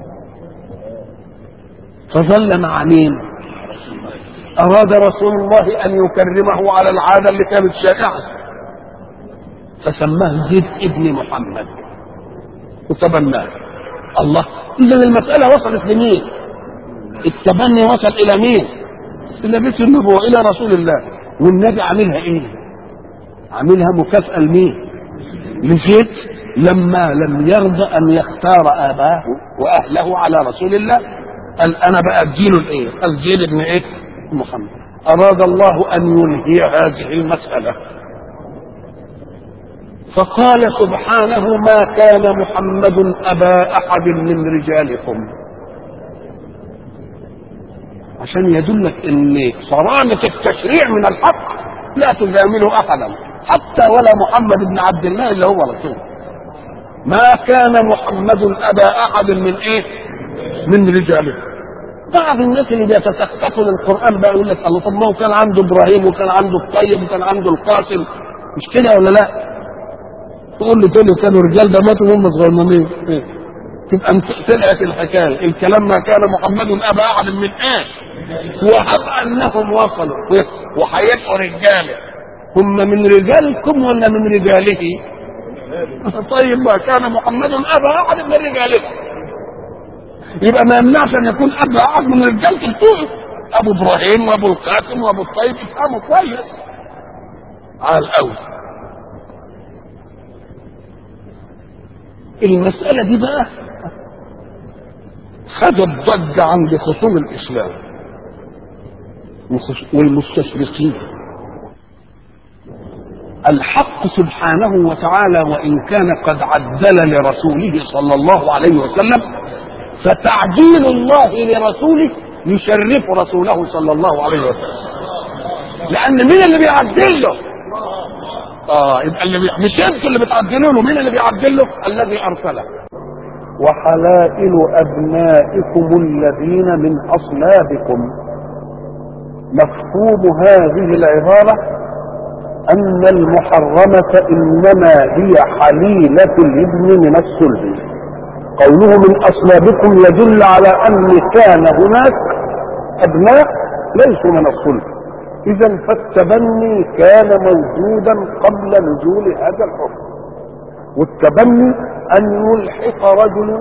فظل مع مين أراد رسول الله أن يكرمه على العادة اللي كانت شائعة فسماه زيد ابن محمد وتبناه الله إذا المسألة وصلت لمين؟ التبني وصل إلى مين؟ لبس النبوة إلى رسول الله والنبي عاملها إيه؟ عاملها مكافأة لمين؟ لزيد لما لم يرضى أن يختار آباه وأهله على رسول الله قال أنا بقى أديله الإيه؟ قال زيد بن إيه؟ محمد أراد الله أن ينهي هذه المسألة فقال سبحانه ما كان محمد أبا أحد من رجالكم عشان يدلك ان صرامة التشريع من الحق لا تجامله احدا حتى ولا محمد بن عبد الله اللي هو رسول ما كان محمد ابا احد من ايه من رجاله بعض الناس اللي بيتسقطوا للقران بقى يقول لك الله طب ما هو كان عنده ابراهيم وكان عنده الطيب وكان عنده القاسم مش كده ولا لا تقول له دول كانوا رجال ده ماتوا وهم صغيرين تبقى طلعت الحكايه الكلام ما كان محمد ابا احد من ايه وهب انهم وصلوا وهيبقوا رجاله هم من رجالكم ولا من رجاله؟ طيب ما كان محمد ابا احد من رجالكم يبقى ما يمنعش ان يكون ابا احد من رجالكم طول ابو ابراهيم وابو القاسم وابو الطيب افهموا كويس على الاول المسألة دي بقى خدت ضجة عند خصوم الإسلام والمستشرقين الحق سبحانه وتعالى وإن كان قد عدل لرسوله صلى الله عليه وسلم فتعديل الله لرسوله يشرف رسوله صلى الله عليه وسلم لأن مين اللي بيعدل له؟ اه يبقى اللي بي... مش انتوا اللي بتعدلوا له مين اللي بيعدل له؟ الذي ارسله وحلائل أبنائكم الذين من أصلابكم مفهوم هذه العبارة أن المحرمة إنما هي حليلة الابن من الصلب قوله من أصلابكم يدل على أن كان هناك أبناء ليسوا من الصلب إذا فالتبني كان موجودا قبل نزول هذا الحكم والتبني أن يلحق رجل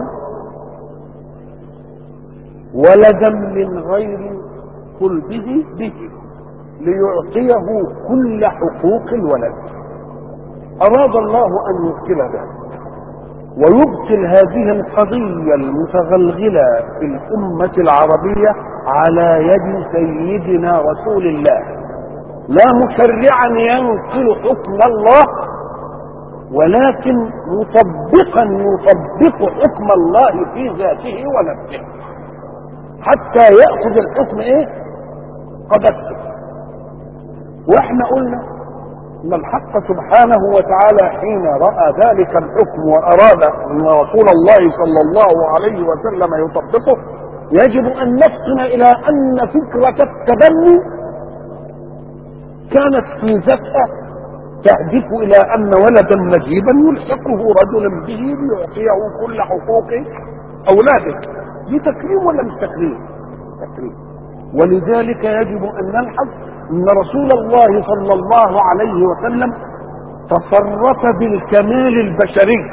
ولدا من غير صلبه به ليعطيه كل حقوق الولد أراد الله أن يبطل ذلك ويبطل هذه القضية المتغلغلة في الأمة العربية على يد سيدنا رسول الله لا مشرعا ينقل حكم الله ولكن مطبقا يطبق حكم الله في ذاته ونفسه حتى ياخذ الحكم ايه قدسه واحنا قلنا ان الحق سبحانه وتعالى حين راى ذلك الحكم واراد ان رسول الله صلى الله عليه وسلم يطبقه يجب ان نفطن الى ان فكره التبني كانت في ذاتها تهدف الى ان ولدا نجيبا يلحقه رجلا به ليعطيه كل حقوق اولاده دي تكريم ولا مش تكريم؟ تكريم ولذلك يجب ان نلحظ ان رسول الله صلى الله عليه وسلم تصرف بالكمال البشري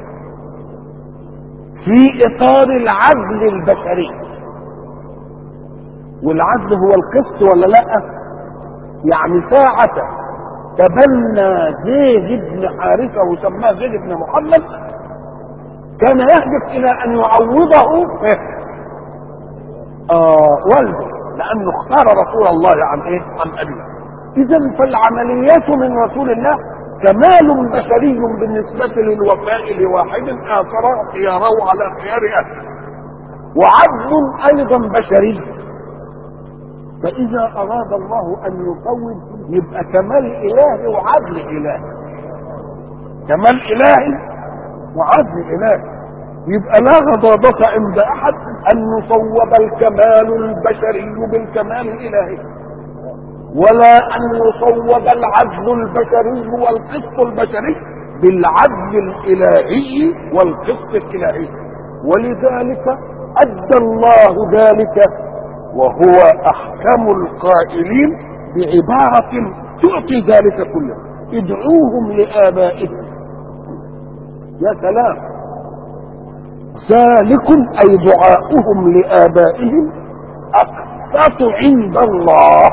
في اطار العدل البشري والعدل هو القسط ولا لا يعني ساعة تبنى زيد بن حارثة وسماه زيد بن محمد كان يهدف الى ان يعوضه آه والده لانه اختار رسول الله عن ايه عن ابيه اذا فالعمليات من رسول الله كمال بشري بالنسبة للوفاء لواحد آثر خياره على خيار أهله وعدل أيضا بشري فإذا أراد الله أن يقوم يبقى كمال إلهي وعدل إلهي كمال إلهي وعدل إلهي يبقى لا غضاضة عند أحد أن يصوب الكمال البشري بالكمال الإلهي ولا أن يصوب العدل البشري والقسط البشري بالعدل الإلهي والقسط الإلهي ولذلك أدى الله ذلك وهو أحكم القائلين بعبارة تعطي ذلك كله ادعوهم لآبائهم يا سلام ذلكم أي دعاؤهم لآبائهم اقسط عند الله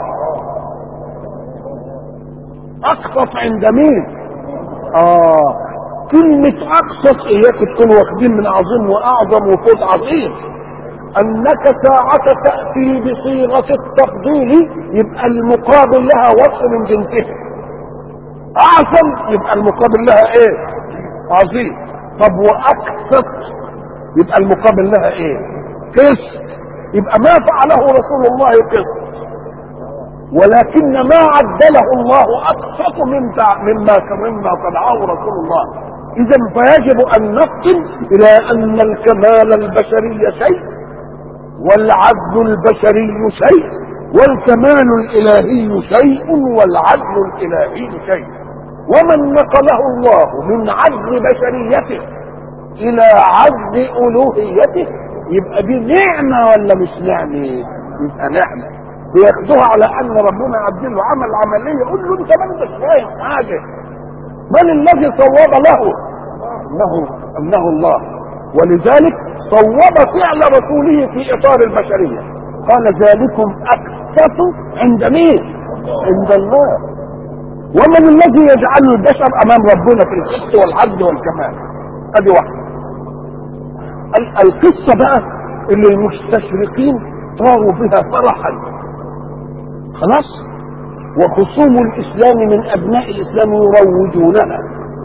اقسط عند مين اه كلمة اقسط اياك تكونوا واخدين من عظيم واعظم وفوت عظيم انك ساعة تأتي بصيغة التفضيل يبقى المقابل لها وصف من جنسها اعظم يبقى المقابل لها ايه عظيم طب واقسط يبقى المقابل لها ايه قسط يبقى ما فعله رسول الله قسط ولكن ما عدله الله اقسط من مما مما صنعه رسول الله اذا فيجب ان نفطن الى ان الكمال البشري شيء والعدل البشري شيء والكمال الالهي شيء والعدل الالهي شيء ومن نقله الله من عدل بشريته الى عدل الوهيته يبقى دي نعمه ولا مش نعمه يبقى نعمه بياخدوها على ان ربنا عدل له عمل عمليه يقول له انت ما انتش فاهم حاجه من الذي صوب له انه انه الله ولذلك صوب فعل رسوله في اطار البشريه قال ذلكم اقسط عند مين عند الله ومن الذي يجعل البشر امام ربنا في القسط والعدل والكمال ادي واحده القصه بقى اللي المستشرقين طاروا بها فرحا خلاص وخصوم الاسلام من ابناء الاسلام يروجونها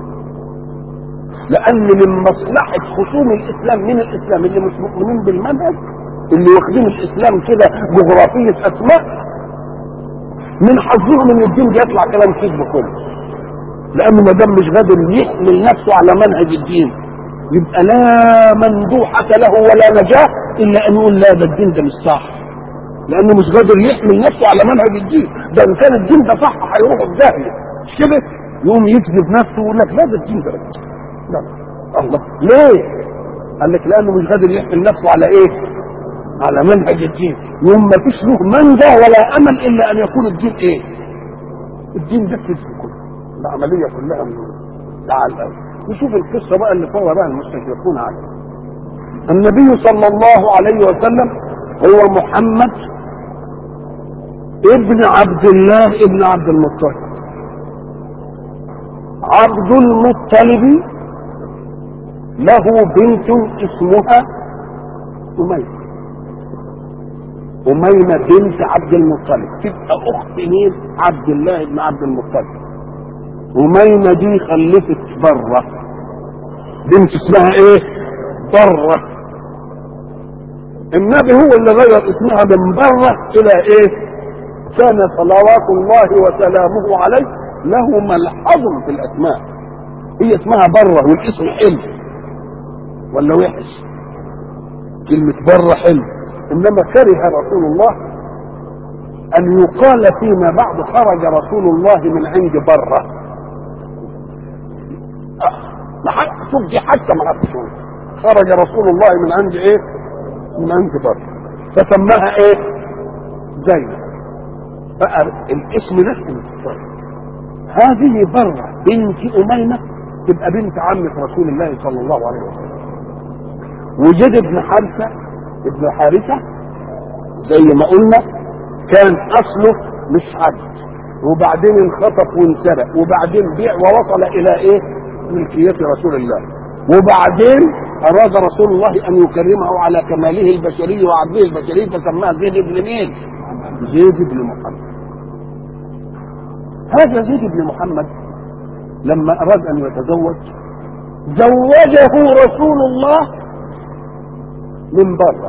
لان من مصلحه خصوم الاسلام من الاسلام اللي مش مؤمنين بالمنهج اللي واخدين الاسلام كده جغرافيه اسماء من حظهم ان الدين بيطلع كلام كذب كله لانه ما دام مش قادر يحمل نفسه على منهج الدين يبقى لا مندوحة له ولا نجاة الا ان يقول لا ده الدين ده مش صح لانه مش قادر يحمل نفسه على منهج الدين ده ان كان الدين ده صح هيروح في داهيه مش كده يقوم يكذب نفسه ويقول لك لا ده الدين ده لا الله ليه قال لك لانه مش قادر يحمل نفسه على ايه على منهج الدين يوم ما فيش له منجا ولا امل الا ان يكون الدين ايه الدين ده كذب كله العمليه كلها من تعال نشوف القصه بقى اللي فوق بقى المستشرقون عليها النبي صلى الله عليه وسلم هو محمد ابن عبد الله ابن عبد المطلب عبد المطلب له بنت اسمها أميمة أميمة بنت عبد المطلب تبقى أخت مين؟ عبد الله بن عبد المطلب أميمة دي خلفت برة بنت اسمها إيه؟ برة النبي هو اللي غير اسمها من برة إلى إيه؟ كان صلوات الله وسلامه عليه له ملحظ في الأسماء هي اسمها برة والاسم حلو ولا وحش كلمة برة حلو إنما كره رسول الله أن يقال فيما بعد خرج رسول الله من عند برة آه. شوف دي حتى ما عرفتش خرج رسول الله من عند ايه؟ من عند برة فسماها ايه؟ زينب بقى الاسم ده هذه برة بنت أميمة تبقى بنت عمة رسول الله صلى الله عليه وسلم وزيد بن حارثة ابن حارثة زي ما قلنا كان أصله مش عبد وبعدين انخطف وانسرق وبعدين بيع ووصل إلى إيه؟ ملكية رسول الله وبعدين أراد رسول الله أن يكرمه على كماله البشري وعدله البشري فسماه زيد بن مين؟ زيد بن محمد هذا زيد بن محمد لما أراد أن يتزوج زوجه رسول الله من بره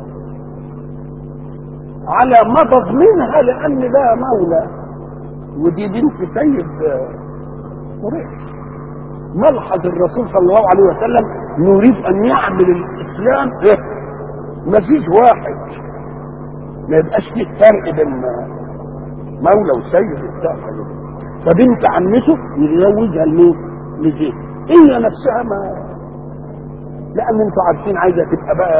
على مضض منها لأن ده مولى ودي بنت سيد قريش ملحظ الرسول صلى الله عليه وسلم يريد أن يعمل الإسلام مزيج واحد ما يبقاش فيه فرق بين مولى وسيد وبتاع فبنت عمته يزوجها لمين؟ لزيد هي نفسها ما لان انتوا عارفين عايزه تبقى بقى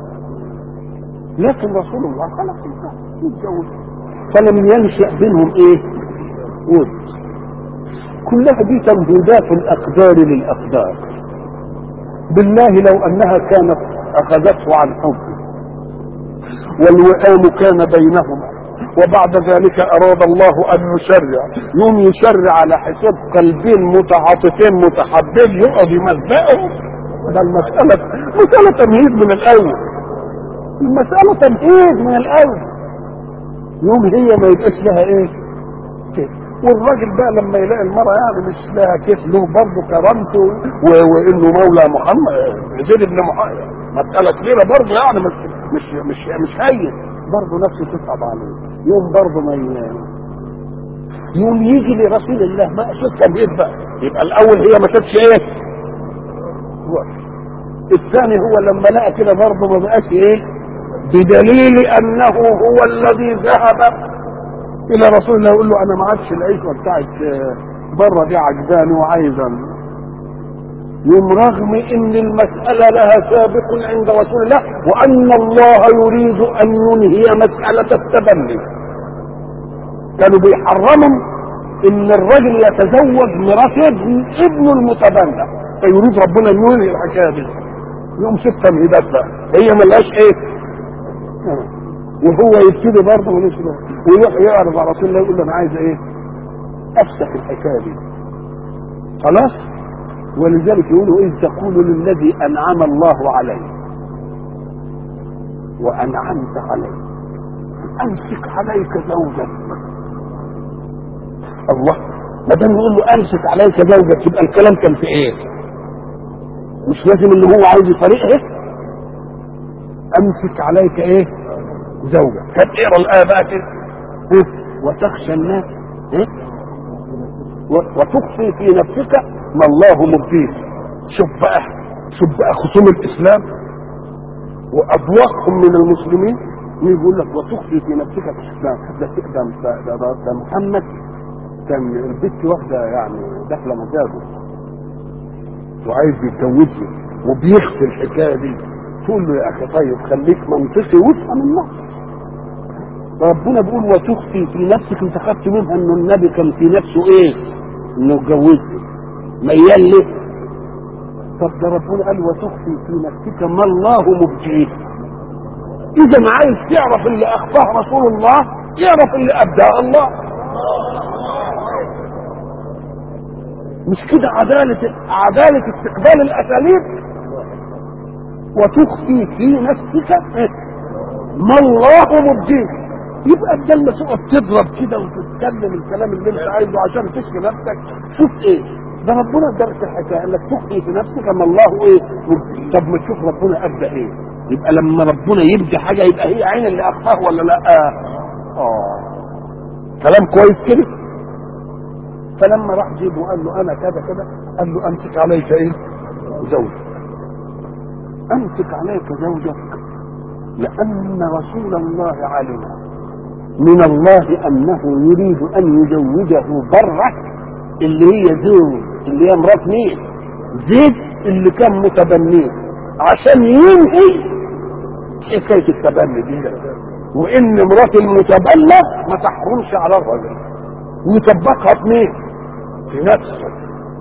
لكن رسول الله خلاص يتجوز فلم ينشا بينهم ايه؟ ود كلها دي تمهيدات الاقدار للاقدار بالله لو انها كانت اخذته عن حبه والوئام كان بينهما وبعد ذلك اراد الله ان يشرع يوم يشرع على حساب قلبين متعاطفين متحبين يقعد يمزقهم ده المسألة مسألة تمهيد من الأول المسألة تمهيد من الأول يوم هي ما يبقاش لها إيه؟ كيف والراجل بقى لما يلاقي المرأة يعني مش لها كيف له برضه كرامته و- وإنه مولى محمد زيد بن محمد مسألة كبيرة برضه يعني مش مش مش مش هين برضه نفسه تصعب عليه يوم برضه ما ي- يوم يجي لرسول الله ما شوف تمهيد بقى يبقى الأول هي ما كانتش إيه؟ وقت. الثاني هو لما لقى كده برضه ما بقاش ايه بدليل انه هو الذي ذهب الى رسول الله يقول له انا ما عادش العيشه بتاعت آه، بره دي عجباني وعايزه يوم رغم ان المسألة لها سابق عند رسول الله وان الله يريد ان ينهي مسألة التبني كانوا بيحرموا ان الرجل يتزوج مرات ابن ابنه المتبنى فيريد ربنا ان ينهي الحكايه دي يوم ست تمهيدات بقى هي ملهاش ايه وهو يبتدي برضه ملوش له ويروح يعرض على رسول الله يقول له انا عايز ايه افسح الحكايه دي خلاص ولذلك يقولوا اذ تقول للذي انعم الله عليه وانعمت عليه امسك عليك زوجك الله ما دام يقول له امسك عليك زوجك يبقى الكلام كان في ايه؟ مش لازم اللي هو عايز يفارقها امسك عليك ايه؟ زوجك طب اقرا الايه بقى كده ها؟ وتخشى الناس ها؟ و- وتخفي في نفسك ما الله مبديه شوف بقى شوف بقى خصوم الاسلام وابواقهم من المسلمين يقول لك وتخفي في نفسك ده ده ده, ده, ده, ده محمد كان البنت واحده يعني داخله مزاجه وعايز يتجوزها وبيخفي الحكايه دي تقول له يا اخي طيب خليك منطقي وافهم النص ربنا بيقول وتخفي في نفسك انت خدت منها انه النبي كان في نفسه ايه؟ انه اتجوزها ميال ليه؟ طب ده ربنا قال وتخفي في نفسك ما الله مبديه اذا عايز تعرف اللي اخفاه رسول الله يعرف اللي ابداه الله مش كده عدالة عدالة استقبال الأساليب وتخفي في نفسك ما الله مبديه يبقى بدل ما تقعد تضرب كده وتتكلم الكلام اللي انت عايزه عشان تشفي نفسك شوف ايه ده ربنا درس الحكايه انك تخفي في نفسك ما الله ايه مبديه. طب ما تشوف ربنا ابدا ايه يبقى لما ربنا يبدي حاجه يبقى هي عين اللي اخفاه ولا لا اه كلام كويس كده فلما راح جيبه وقال له انا كذا كذا قال له امسك عليك ايه زوجك امسك عليك زوجك لان رسول الله علم من الله انه يريد ان يزوجه بره اللي هي زوج اللي هي مرات مين زيد اللي كان متبنيه عشان ينهي حكايه التبني دي وان مرات المتبنى ما تحرمش على الرجل ويطبقها بمين في نفسه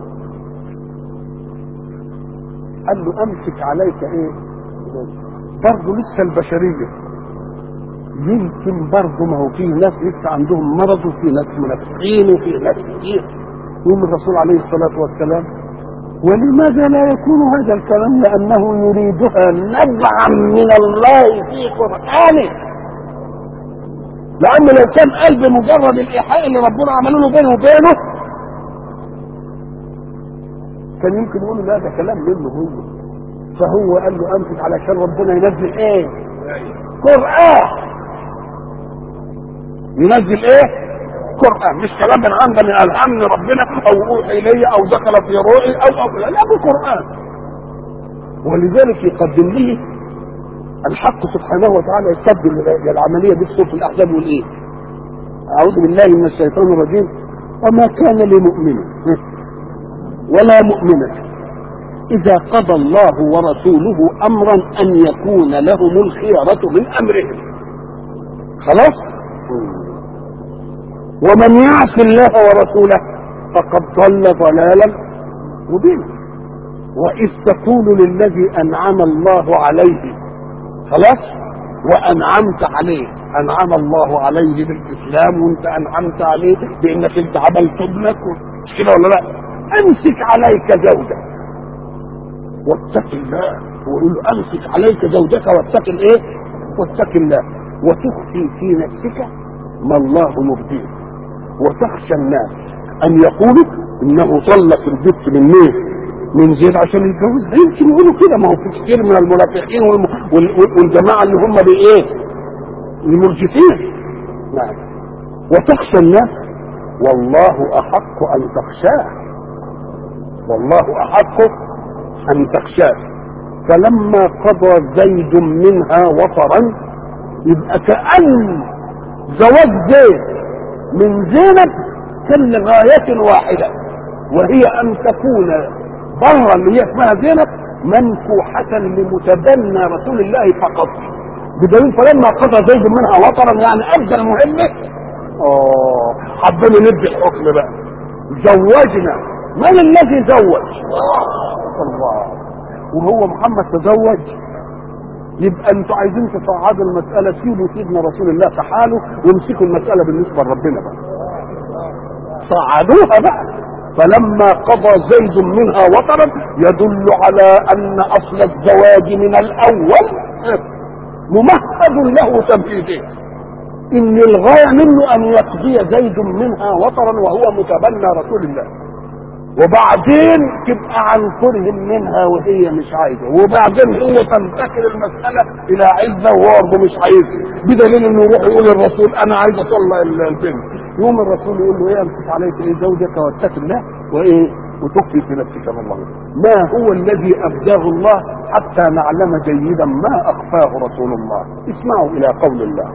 قال له امسك عليك ايه برضه لسه البشريه يمكن برضه ما هو في ناس لسه عندهم مرض وفي ناس منافقين وفي ناس كتير يقوم الرسول عليه الصلاه والسلام ولماذا لا يكون هذا الكلام لانه يريدها نبعا من الله في قرانه لان لو كان قلب مجرد الايحاء اللي ربنا عمله له بينه وبينه كان يمكن يقول لا ده كلام منه هو فهو قال له امسك علشان ربنا ينزل ايه قران ينزل ايه قران مش كلام من عند من الهام من ربنا او اوحي الي او دخل في روحي او او لا لا بقران ولذلك يقدم لي الحق سبحانه وتعالى يقدم العمليه دي في سوره الاحزاب يقول ايه اعوذ بالله من الشيطان الرجيم وما كان لمؤمن ولا مؤمنة إذا قضى الله ورسوله أمرا أن يكون لهم الخيرة من أمرهم خلاص ومن يعص الله ورسوله فقد ضل ضلالا مبينا وإذ تقول للذي أنعم الله عليه خلاص وانعمت عليه انعم الله عليه بالاسلام وانت انعمت عليه بانك انت عملت ابنك مش كده ولا لا امسك عليك زوجك واتق الله ويقول له امسك عليك زوجك واتق الايه واتق الله وتخفي في نفسك ما الله مبديه وتخشى الناس ان يقولوا انه طلق البت من مين من زيد عشان يتجوزها يمكن يقولوا كده ما هو في كتير من المنافقين والم... وال... والجماعه اللي هم بايه المرجفين نعم وتخشى الناس والله احق ان تخشاه والله احق ان تخشاه فلما قضى زيد منها وطرا يبقى كأن زواج زيد من زينب كان لغاية واحدة وهي أن تكون برا اللي هي اسمها زينب منفوحة لمتبنى رسول الله فقط بدليل فلما قضى زيد منها وطرا يعني أدى المهمة اه حبينا ندي الحكم بقى زوجنا من الذي زوج الله وهو محمد تزوج يبقى انتوا عايزين تصعدوا المسألة سيبوا سيدنا رسول الله في حاله وامسكوا المسألة بالنسبة لربنا بقى صعدوها بقى فلما قضى زيد منها وطرا يدل على ان اصل الزواج من الاول ممهد له تنفيذه ان الغاية منه ان يقضي زيد منها وطرا وهو متبنى رسول الله وبعدين تبقى عن كره منها وهي مش عايزه وبعدين هو تنتقل المساله الى عزه وهو برضه مش عايزه بدليل انه يروح يقول للرسول انا عايز اطلع البنت يوم الرسول يقول له ايه امسك عليك ايه زوجك واتق الله وايه وتخفي في نفسك من الله ما هو الذي ابداه الله حتى نعلم جيدا ما اخفاه رسول الله اسمعوا الى قول الله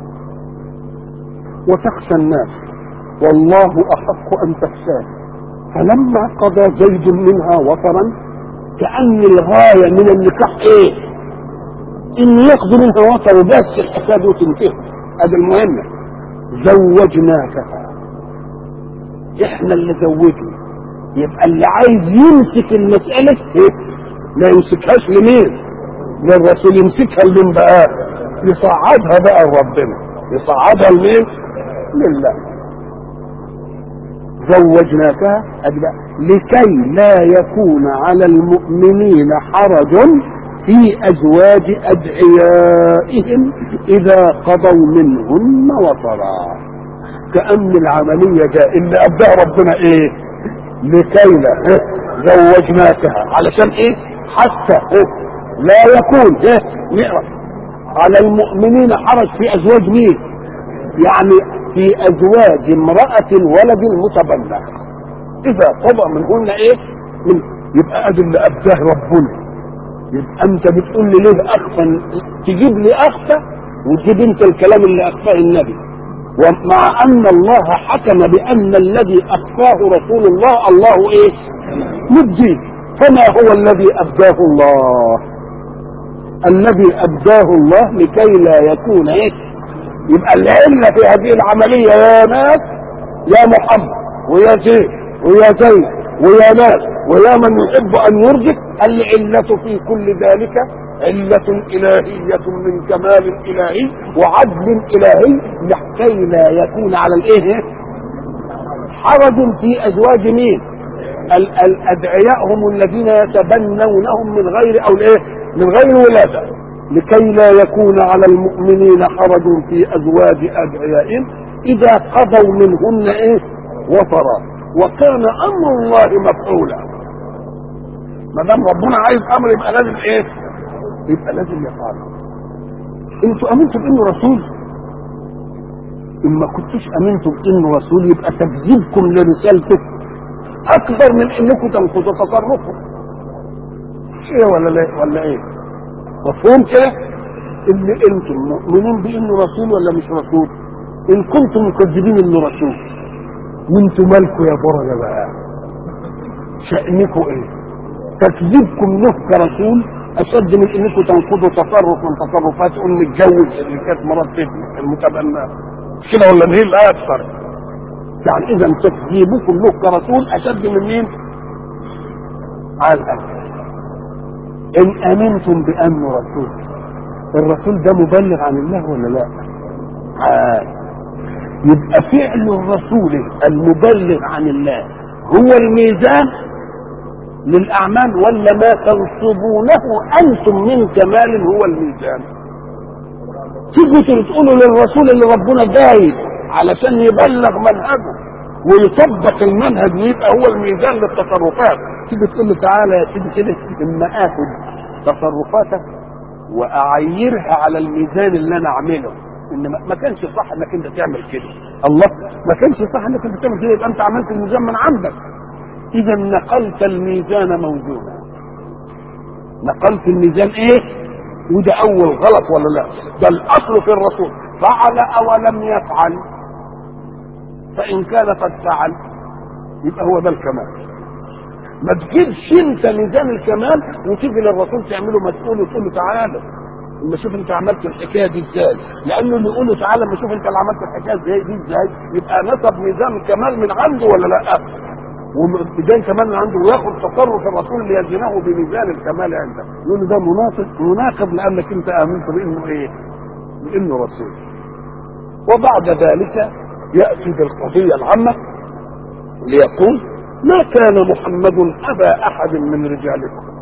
وتخشى الناس والله احق ان تخشاه فلما قضى زيد منها وطرا كأن الغاية من النكاح ايه ان يقضي منها وطر وبس الحساب وتنتهي هذا المهمة زوجناكها احنا اللي زوجنا يبقى اللي عايز يمسك المسألة ايه ما يمسكهاش لمين للرسول يمسكها لمين بقى يصعدها بقى لربنا يصعدها لمين لله زوجناكها لكي لا يكون على المؤمنين حرج في أزواج أدعيائهم إذا قضوا منهن وطرا كأن العملية جاء اللي أبدأ ربنا إيه لكي لا زوجناكها علشان إيه حتى إيه؟ لا يكون إيه نقرأ على المؤمنين حرج في أزواج مين يعني في ازواج امرأة الولد المتبنى اذا قضى منهن ايه من يبقى ادي اللي ابداه ربنا يبقى انت بتقول لي ليه اخفى تجيب لي اخفى وتجيب انت الكلام اللي اخفاه النبي ومع ان الله حكم بان الذي اخفاه رسول الله الله ايه مبدي فما هو الذي ابداه الله الذي ابداه الله لكي لا يكون ايه يبقى العلة في هذه العملية يا ناس يا محمد ويا زيد ويا زيد ويا ناس ويا من يحب ان يرجف العلة في كل ذلك علة إلهية من كمال إلهي وعدل إلهي لكي لا يكون على الإيه حرج في أزواج مين ال- الأدعياء هم الذين يتبنونهم من غير أو الإيه من غير ولادة لكي لا يكون على المؤمنين حرج في ازواج ادعيائهم اذا قضوا منهن ايه وطرا وكان امر الله مفعولا ما دام ربنا عايز امر يبقى لازم ايه يبقى لازم يفعله انتوا امنتوا بانه رسول ان ما كنتوش امنتوا بانه رسول يبقى تكذيبكم لرسالته اكبر من انكم تنقضوا تصرفه ايه ولا لا ولا ايه مفهوم كده اللي انتم مؤمنين بانه رسول ولا مش رسول ان كنتم مكذبين انه رسول وانتم مالكم يا برجة بقى شأنكم ايه تكذيبكم له كرسول اشد من انكم تنقضوا تصرف من تصرفات ام متجوز اللي كانت مرات ابنك المتبنى كده ولا ايه لا اكثر يعني اذا تكذيبكم له كرسول اشد من مين على الاكثر ان امنتم بانه رسول الرسول ده مبلغ عن الله ولا لا آه. يبقى فعل الرسول المبلغ عن الله هو الميزان للاعمال ولا ما تنصبونه انتم من كمال هو الميزان تيجوا تقولوا للرسول اللي ربنا جايب علشان يبلغ منهجه ويطبق المنهج ويبقى هو الميزان للتصرفات تيجي تقول له تعالى يا سيدي كده اما اخد تصرفاتك واعيرها على الميزان اللي انا اعمله ان ما كانش صح انك انت تعمل كده الله ما كانش صح انك انت تعمل كده يبقى انت عملت الميزان من عندك اذا نقلت الميزان موزونا نقلت الميزان ايه وده اول غلط ولا لا ده الاصل في الرسول فعل او لم يفعل فان كان قد فعل يبقى هو ده الكمال ما تجيبش انت ميزان الكمال وتيجي للرسول تعمله مسؤول وتقول له تعالى اما شوف انت عملت الحكايه دي ازاي لانه اللي يقول له تعالى اما شوف انت اللي عملت الحكايه ازاي دي ازاي يبقى نصب ميزان الكمال من عنده ولا لا وميزان كمال من عنده وياخد تصرف الرسول ليزنه بميزان الكمال عنده يقول له ده مناقض مناقض لانك انت امنت بانه ايه بانه رسول وبعد ذلك ياتي بالقضيه العامه ليقول ما كان محمد ابا احد من رجالكم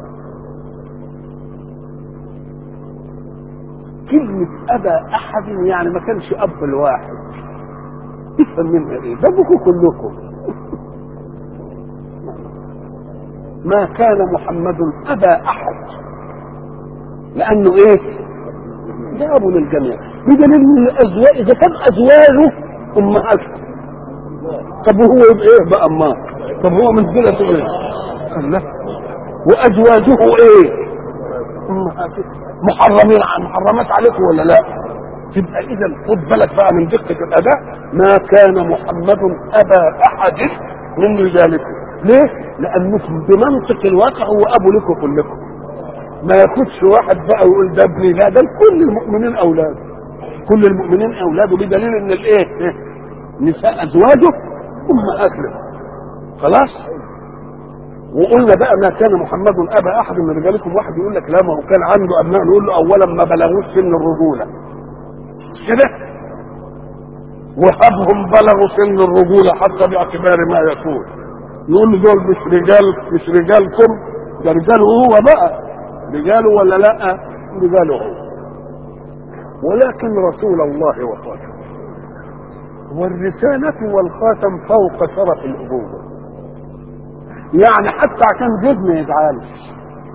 كلمة أبا أحد يعني ما كانش أب الواحد تفهم منها إيه؟ ده أبوكم كلكم ما كان محمد أبا أحد لأنه إيه؟ ده أبو للجميع بدليل إن الأزواج إذا كان أزواجه أمهاتكم طب وهو يبقى إيه بقى أماه؟ طب هو من كده تقول إيه؟ الله وأزواجه إيه؟ أمهاتكم محرمين عن محرمات عليكم ولا لا تبقى اذا خد بالك بقى من دقه الاداء ما كان محمد ابا احد من رجالكم ليه لانه بمنطق الواقع هو ابو لكم كلكم ما ياخدش واحد بقى ويقول ده ابني لا ده كل المؤمنين اولاده كل المؤمنين اولاده بدليل ان الايه نساء ازواجه امهات له خلاص وقلنا بقى ما كان محمد ابا احد من رجالكم واحد يقول لك لا ما هو كان عنده ابناء نقول له اولا ما بلغوش سن الرجوله كده وهبهم بلغوا سن الرجوله حتى باعتبار ما يكون نقول له دول مش رجال مش رجالكم ده رجاله هو بقى رجاله ولا لا رجاله هو ولكن رسول الله وخاتم والرسالة والخاتم فوق شرف الأبوة يعني حتى عشان جد ما يزعلش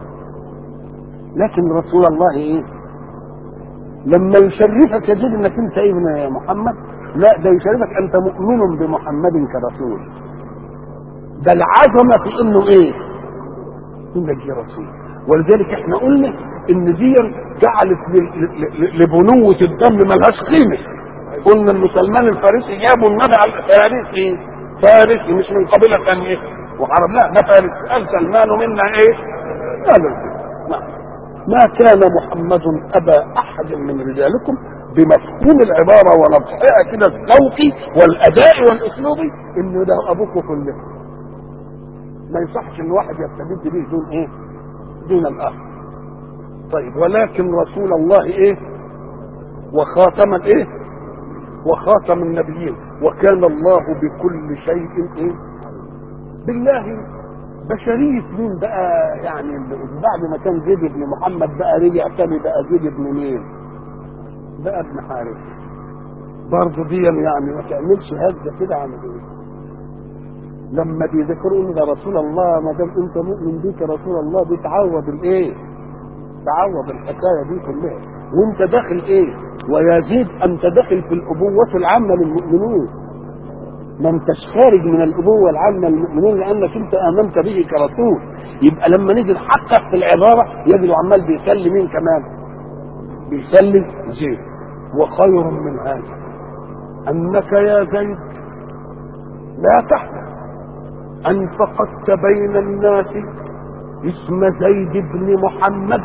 لكن رسول الله ايه لما يشرفك يجد انك انت ابن محمد لا ده يشرفك انت مؤمن بمحمد كرسول ده العظمه في انه ايه انك دي رسول ولذلك احنا قلنا ان دي جعلت لبنوة الدم ملهاش قيمة قلنا ان سلمان الفارسي جابوا النبي على الفارسي فارسي مش من قبيلة ثانية وعرب لا ده فارس قال سلمان منا ايه قالوا نعم ما كان محمد ابا احد من رجالكم بمفهوم العباره ونطحها كده الذوقي والاداء والاسلوبي انه ده ابوكم كلكم ما يصحش ان واحد يستبد به دون ايه دون الاخر طيب ولكن رسول الله ايه وخاتم الايه وخاتم النبيين وكان الله بكل شيء ايه بالله بشرية مين بقى يعني بعد ما كان زيد بن محمد بقى رجع تاني بقى زيد بن مين بقى ابن حارث برضه دي يعني ما تعملش هزه كده عن ايه لما بيذكروا ان ده رسول الله ما دام انت مؤمن بيك رسول الله دي تعوض الايه تعوض الحكايه دي كلها وانت داخل ايه ويزيد انت داخل في الابوه العامه للمؤمنين ما انتش خارج من الابوه العامه للمؤمنين لانك انت امنت به كرسول يبقى لما نيجي نحقق في العباره يجد عمال بيسلي مين كمان بيسلي زيد وخير من هذا انك يا زيد لا تحزن ان فقدت بين الناس اسم زيد بن محمد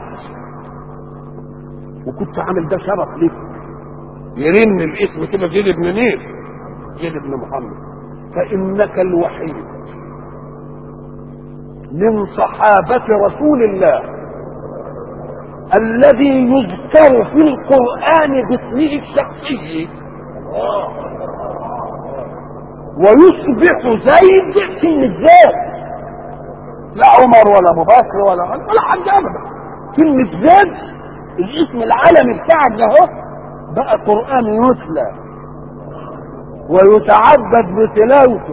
وكنت عامل ده شرف ليك يرن الاسم كده زيد بن نيل زيد بن محمد فإنك الوحيد من صحابة رسول الله الذي يذكر في القرآن باسمه الشخصي ويصبح زيد كلمة زيد لا عمر ولا ابو بكر ولا ولا حد ابدا كلمة زيد الاسم العالمي بتاعك ده اهو بقى قرآن يتلى ويتعبد بتلاوته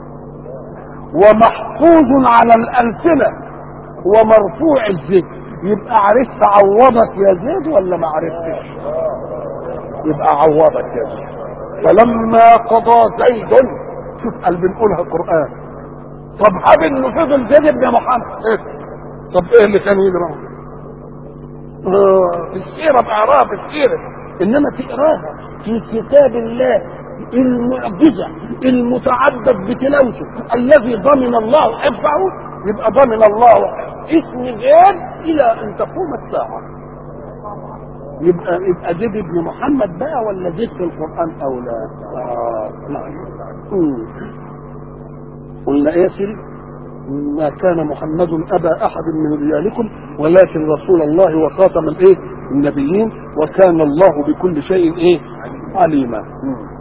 ومحفوظ على الألسنة ومرفوع الذكر يبقى عرفت عوضك يا زيد ولا ما عرفتش يبقى عوضك يا زيد فلما قضى زيد شوف قال بنقولها القرآن طب هب انه فضل زيد بن محمد إيه؟ طب ايه اللي كان يجرى آه، في السيرة بأعراف السيرة انما تقراها في كتاب الله المعجزة المتعبد بتلاوته الذي ضمن الله حفظه يبقى ضمن الله اسم زيد الى ان تقوم الساعة يبقى يبقى زيد ابن محمد بقى ولا زيد في القرآن او لا؟ آه نعم مم. قلنا ايه يا سيدي؟ ما كان محمد ابا احد من رجالكم ولكن رسول الله وخاتم الايه؟ النبيين وكان الله بكل شيء ايه؟ عليما. مم.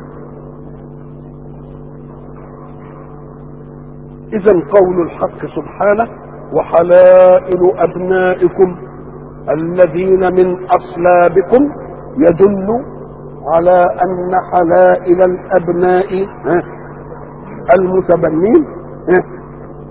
إذا قول الحق سبحانه وحلائل أبنائكم الذين من أصلابكم يدل على أن حلائل الأبناء ها، المتبنين ها،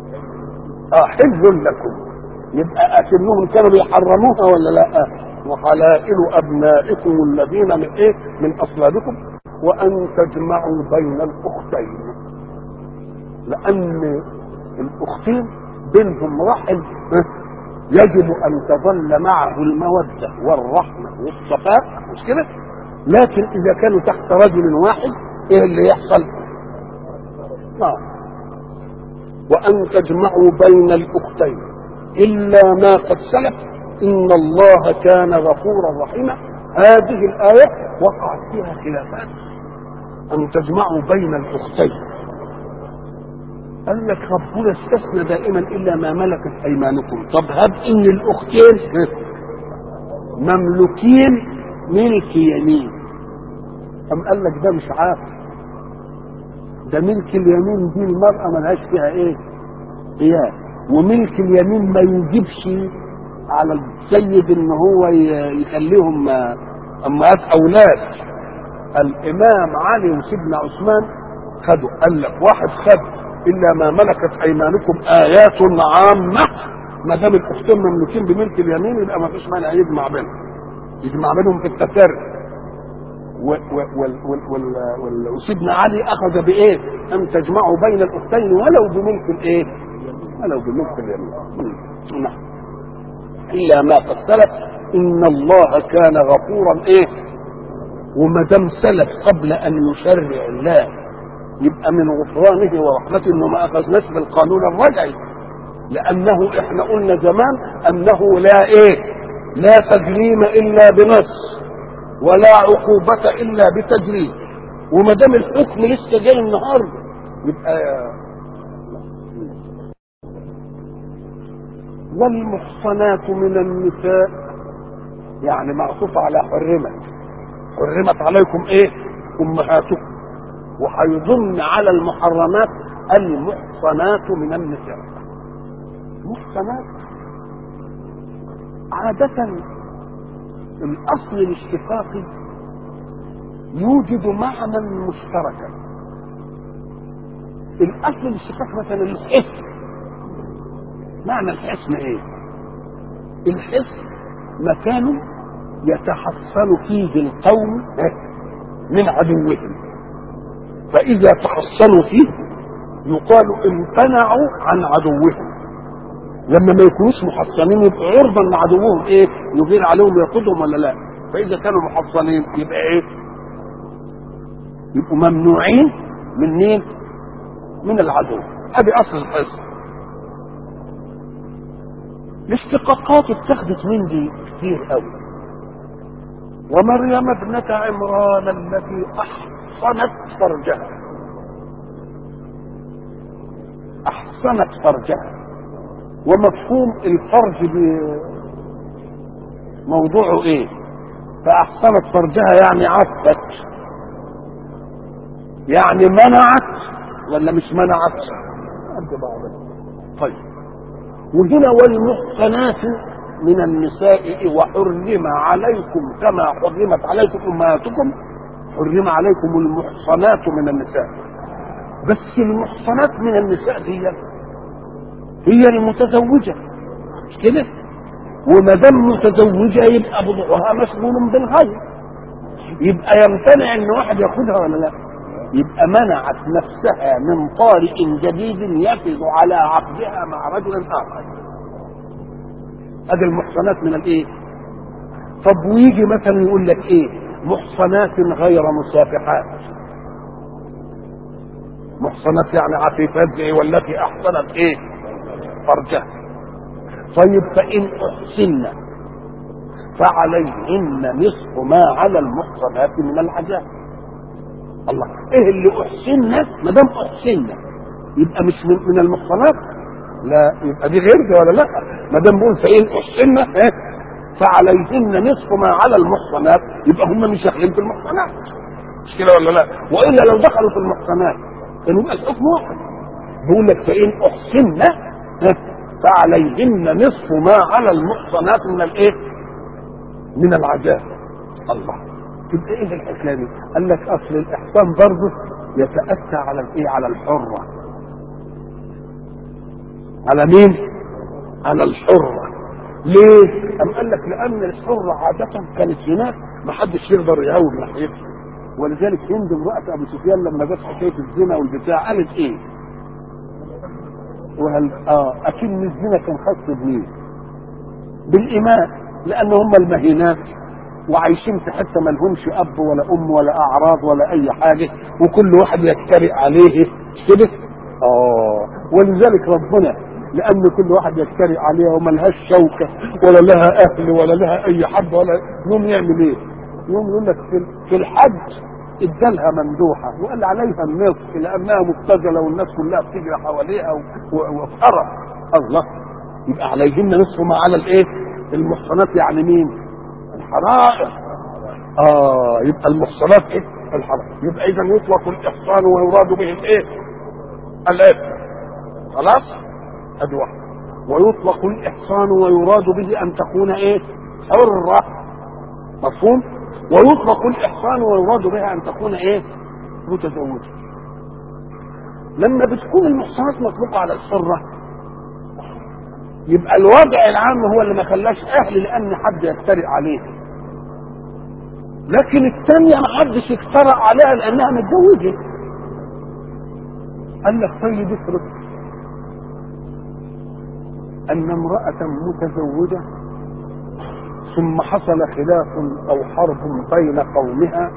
أحل لكم يبقى أكنهم كانوا بيحرموها ولا لا وحلائل أبنائكم الذين من إيه من أصلابكم وأن تجمعوا بين الأختين لان الاختين بينهم رحم يجب ان تظل معه الموده والرحمه والصفاء مش كده لكن اذا كانوا تحت رجل واحد ايه اللي يحصل نعم وان تجمعوا بين الاختين الا ما قد سلف ان الله كان غفورا رحيما هذه الايه وقعت فيها خلافات ان تجمعوا بين الاختين قال لك ربنا استثنى دائما الا ما ملكت ايمانكم طب هب ان الاختين مملوكين ملك يمين أم قال لك ده مش عاقل ده ملك اليمين دي المرأة ملهاش فيها ايه قياس وملك اليمين ما يجيبش على السيد ان هو ي- يخليهم آه، امهات اولاد الامام علي وسيدنا عثمان خدوا قال لك واحد خد الا ما ملكت ايمانكم ايات عامه ما دام الاختين مملوكين بملك اليمين يبقى ما فيش مانع يجمع بينهم يجمع بينهم في التسري و- و- وال- وال- وال- وال- وسيدنا علي اخذ بايه؟ ان تجمعوا بين الاختين ولو بملك الايه؟ ولو بملك اليمين مم. نعم الا ما قد سلف ان الله كان غفورا ايه؟ وما دام سلف قبل ان يشرع الله يبقى من غفرانه ورحمته انه ما اخذناش بالقانون الرجعي لانه احنا قلنا زمان انه لا ايه لا تجريم الا بنص ولا عقوبة الا بتجريم وما دام الحكم لسه جاي النهارده يبقى والمحصنات من النساء يعني معطوف على حرمت حرمت عليكم ايه امهاتكم وهيضم على المحرمات المحصنات من النساء محصنات عادة الأصل الاشتقاقي يوجد معنى مشتركا الأصل الاشتقاق مثلا الحسن معنى الحسن ايه؟ الحسن مكان يتحصن فيه القوم من عدوهم فإذا تحصنوا فيه يقال امتنعوا عن عدوهم لما ما يكونوش محصنين يبقوا عرضا لعدوهم ايه يغير عليهم يقودهم ولا لا فإذا كانوا محصنين يبقى ايه يبقوا ممنوعين من مين من العدو ادي اصل الحصن الاشتقاقات اتخذت من دي كتير قوي ومريم ابنة عمران التي أحصنت فرجها أحصنت فرجها ومفهوم الفرج ب... موضوعه ايه فاحصنت فرجها يعني عفت يعني منعت ولا مش منعت قد بعضها طيب وهنا والمحصنات من النساء وحرم عليكم كما حرمت عليكم امهاتكم حرم عليكم المحصنات من النساء بس المحصنات من النساء دي هي المتزوجة مش كده وما دام متزوجة يبقى بضعها مشغول بالغير يبقى يمتنع ان واحد ياخدها ولا لا يبقى منعت نفسها من طارئ جديد يفض على عقدها مع رجل اخر ادي المحصنات من الايه طب ويجي مثلا يقول لك ايه محصنات غير مسافحات محصنات يعني عفيفات زي والتي احصنت ايه فرجها طيب فان احسن فعليهن نصف ما على المحصنات من العذاب الله ايه اللي احسن ما دام احسن يبقى مش من, من المحصنات لا يبقى دي غير دي ولا لا ما دام بقول فان احسن إيه؟ فعليهن نصف ما على المحصنات يبقى هم مش داخلين في المحصنات مش كده ولا لا والا لو دخلوا في المحصنات كانوا يبقى الحكم واحد بيقول لك فان احسن فعليهن نصف ما على المحصنات من الايه من العذاب الله تبقى ايه الحكايه دي قال لك اصل الاحسان برضه يتاتى على الايه على الحره على مين على الحره ليه ام قال لك لان الحره عاده كانت هناك ما حدش يقدر يهوب ناحيتها ولذلك هند امراه ابو سفيان لما جت حكايه الزنا والبتاع قالت ايه وهل اه اكن الزنا كان خاص بمين بالايمان لان هم المهينات وعايشين في حته ما لهمش اب ولا ام ولا اعراض ولا اي حاجه وكل واحد يجترئ عليه كده اه ولذلك ربنا لان كل واحد يجترئ عليها وما لهاش شوكه ولا لها اهل ولا لها اي حد ولا يوم يعمل ايه؟ يوم يقول لك في, في الحج ادالها ممدوحه وقال عليها النصف لانها مبتذله والناس كلها بتجري حواليها وفرح الله يبقى عليهن نصف ما على الايه؟ المحصنات يعني مين؟ الحرائر اه يبقى المحصنات ايه؟ الحرائر يبقى اذا يطلق الاحصان ويراد به الايه؟ الاثم خلاص؟ ادي واحد ويطلق الاحصان ويراد به ان تكون ايه؟ حره مفهوم؟ ويطلق الاحصان ويراد بها ان تكون ايه؟ متزوجه لما بتكون المحصنات مطلقه على الحره يبقى الوضع العام هو اللي ما خلاش اهل لان حد يجترئ عليه لكن الثانيه ما حدش يجترأ عليها لانها متجوزه قال لك طيب افرض ان امراه متزوجه ثم حصل خلاف او حرب بين قومها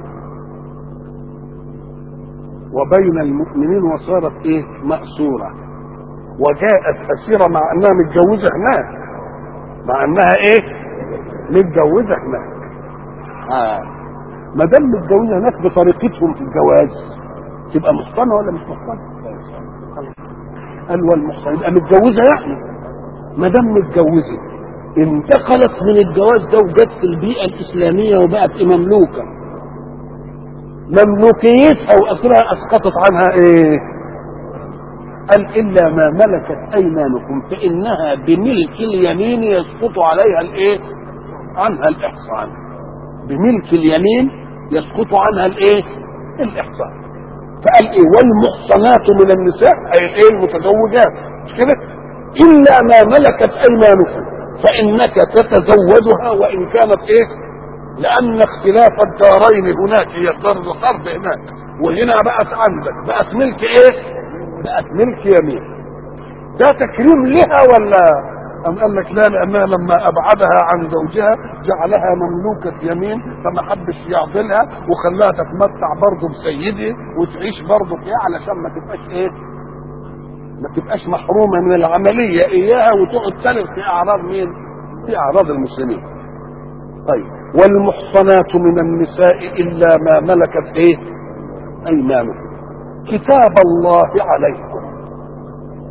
وبين المؤمنين وصارت ايه مأسورة وجاءت أسيرة مع انها متجوزة هناك مع انها ايه متجوزة هناك آه. ما دام متجوزة هناك بطريقتهم في الجواز تبقى محصنة ولا مش محصنة قال والمحصنة يبقى متجوزة يعني ما دام متجوزة انتقلت من الجواز ده وجت في البيئة الإسلامية وبقت مملوكة مملوكيتها وأسرها أسقطت عنها إيه؟ قال إلا ما ملكت أيمانكم فإنها بملك اليمين يسقط عليها الإيه؟ عنها الإحصان بملك اليمين يسقط عنها الإيه؟ الإحصان فقال إيه؟ والمحصنات من النساء أي إيه المتزوجات مش كده؟ إلا ما ملكت أيمانكم فإنك تتزوجها وإن كانت إيه؟ لأن اختلاف الدارين هناك هي دار الحرب هناك وهنا بقت عندك بقت ملك إيه؟ بقت ملك يمين ده تكريم لها ولا أم قال لك لا لأنها لما أبعدها عن زوجها جعلها مملوكة يمين فما حبش يعضلها وخلاها تتمتع برضه بسيدها وتعيش برضه فيها علشان ما تبقاش إيه؟ ما تبقاش محرومه من العمليه اياها وتقعد تلف في اعراض مين؟ في اعراض المسلمين. طيب والمحصنات من النساء الا ما ملكت ايه؟ ايمانكم. كتاب الله عليكم.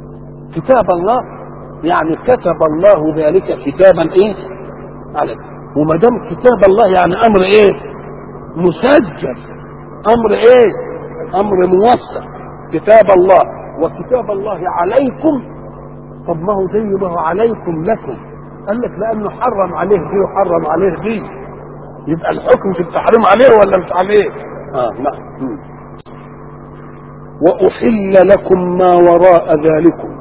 كتاب الله يعني كتب الله ذلك كتابا ايه؟ عليكم. وما دام كتاب الله يعني امر ايه مسجل امر ايه امر موثق كتاب الله وكتاب الله عليكم طب ما هو زي ما هو عليكم لكم قال لك لانه حرم عليه دي وحرم عليه دي يبقى الحكم في التحريم عليه ولا مش عليه اه نعم مم. واحل لكم ما وراء ذلكم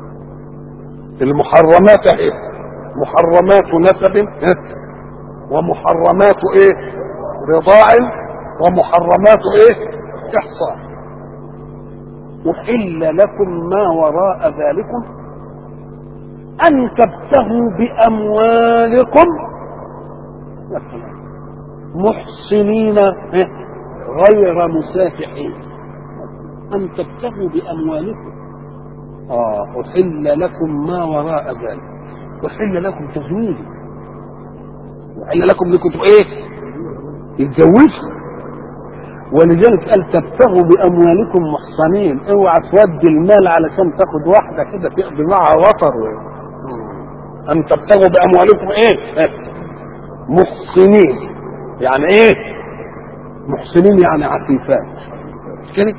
المحرمات اهي محرمات نسب ها؟ ومحرمات ايه رضاع ومحرمات ايه احصاء احل لكم ما وراء ذلكم ان تبتغوا باموالكم مثلا محسنين إيه؟ غير مسافحين ان تبتغوا باموالكم اه احل لكم ما وراء ذلك احل لكم تزويجه وحل لكم لكم ايه يتجوزوا ولذلك قال تبتغوا باموالكم محصنين اوعى تودي المال علشان تاخد واحده كده تقضي معها وطر ان تبتغوا باموالكم ايه محسنين يعني ايه محسنين يعني عفيفات مش كده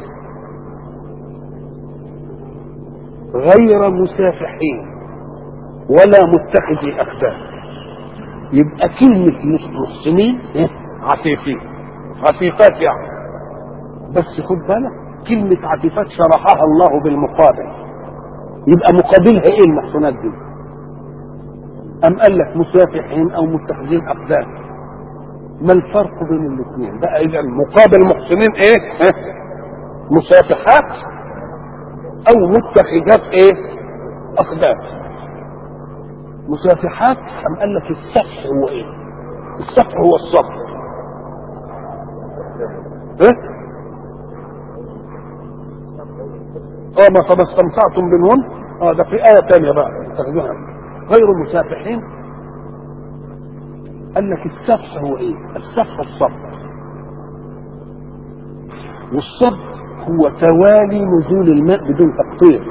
غير مسافحين ولا متخذي اخدان يبقى كلمة محسنين إيه؟ عفيفين عفيفات يعني بس خد بالك كلمة عفيفات شرحها الله بالمقابل يبقى مقابلها ايه المحسنات دي؟ أم قال لك مسافحين أو متخذين أقدام ما الفرق بين الاثنين؟ بقى إذا مقابل محسنين إيه؟ إيه؟ مسافحات أو متخذات إيه؟ أقدام مسافحات أم قال لك السفح هو ايه السفح هو الصبر ايه اه ما فما استمتعتم منهم اه ده في آية تانية بقى تاخدوها غير مسافحين قال لك السفح هو ايه السفح الصبر والصبر هو توالي نزول الماء بدون تقطير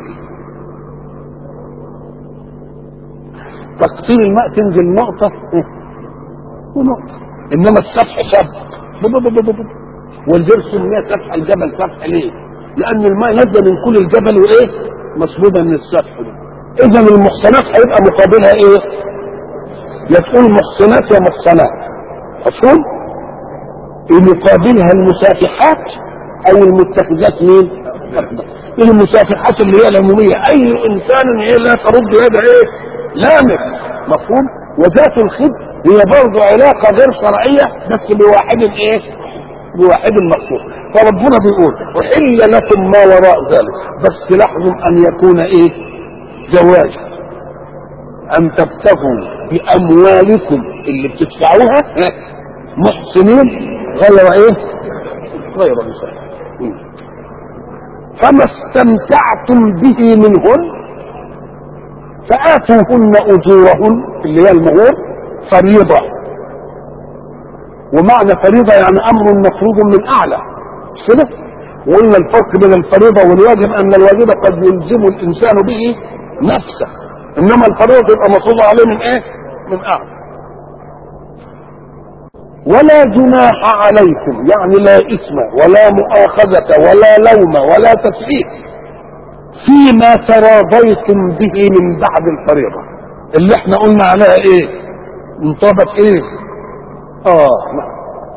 تقطير الماء تنزل نقطة ونقطة إنما السفح سفح ولذلك سميها سفح الجبل سفح ليه؟ لأن الماء نزل من كل الجبل وإيه؟ مصبوبة من السفح ده. إذا المحصنات هيبقى مقابلها إيه؟ يا تقول محصنات يا محصنات مفهوم؟ مقابلها المسافحات أو المتخذات مين؟ المسافحات اللي هي العمومية أي إنسان هي لا ترد يد إيه؟ لامس مفهوم وذات الخد هي برضه علاقه غير شرعيه بس بواحد ايه بواحد مخصوص فربنا بيقول احل لكم ما وراء ذلك بس لاحظوا ان يكون ايه زواج ان تبتغوا باموالكم اللي بتدفعوها محسنين غير ايه غير مسلم فما استمتعتم به منهن فآتوهن أجورهن اللي هي المهور فريضة ومعنى فريضة يعني أمر مفروض من أعلى مش كده؟ وقلنا الفرق بين الفريضة والواجب أن الواجب قد يلزم الإنسان به نفسه إنما الفريضة تبقى مفروضة عليه من إيه؟ من أعلى ولا جناح عليكم يعني لا إثم ولا مؤاخذة ولا لوم ولا تسعير فيما تراضيتم به من بعد الفريضة اللي احنا قلنا عليها ايه انطبق ايه اه نعم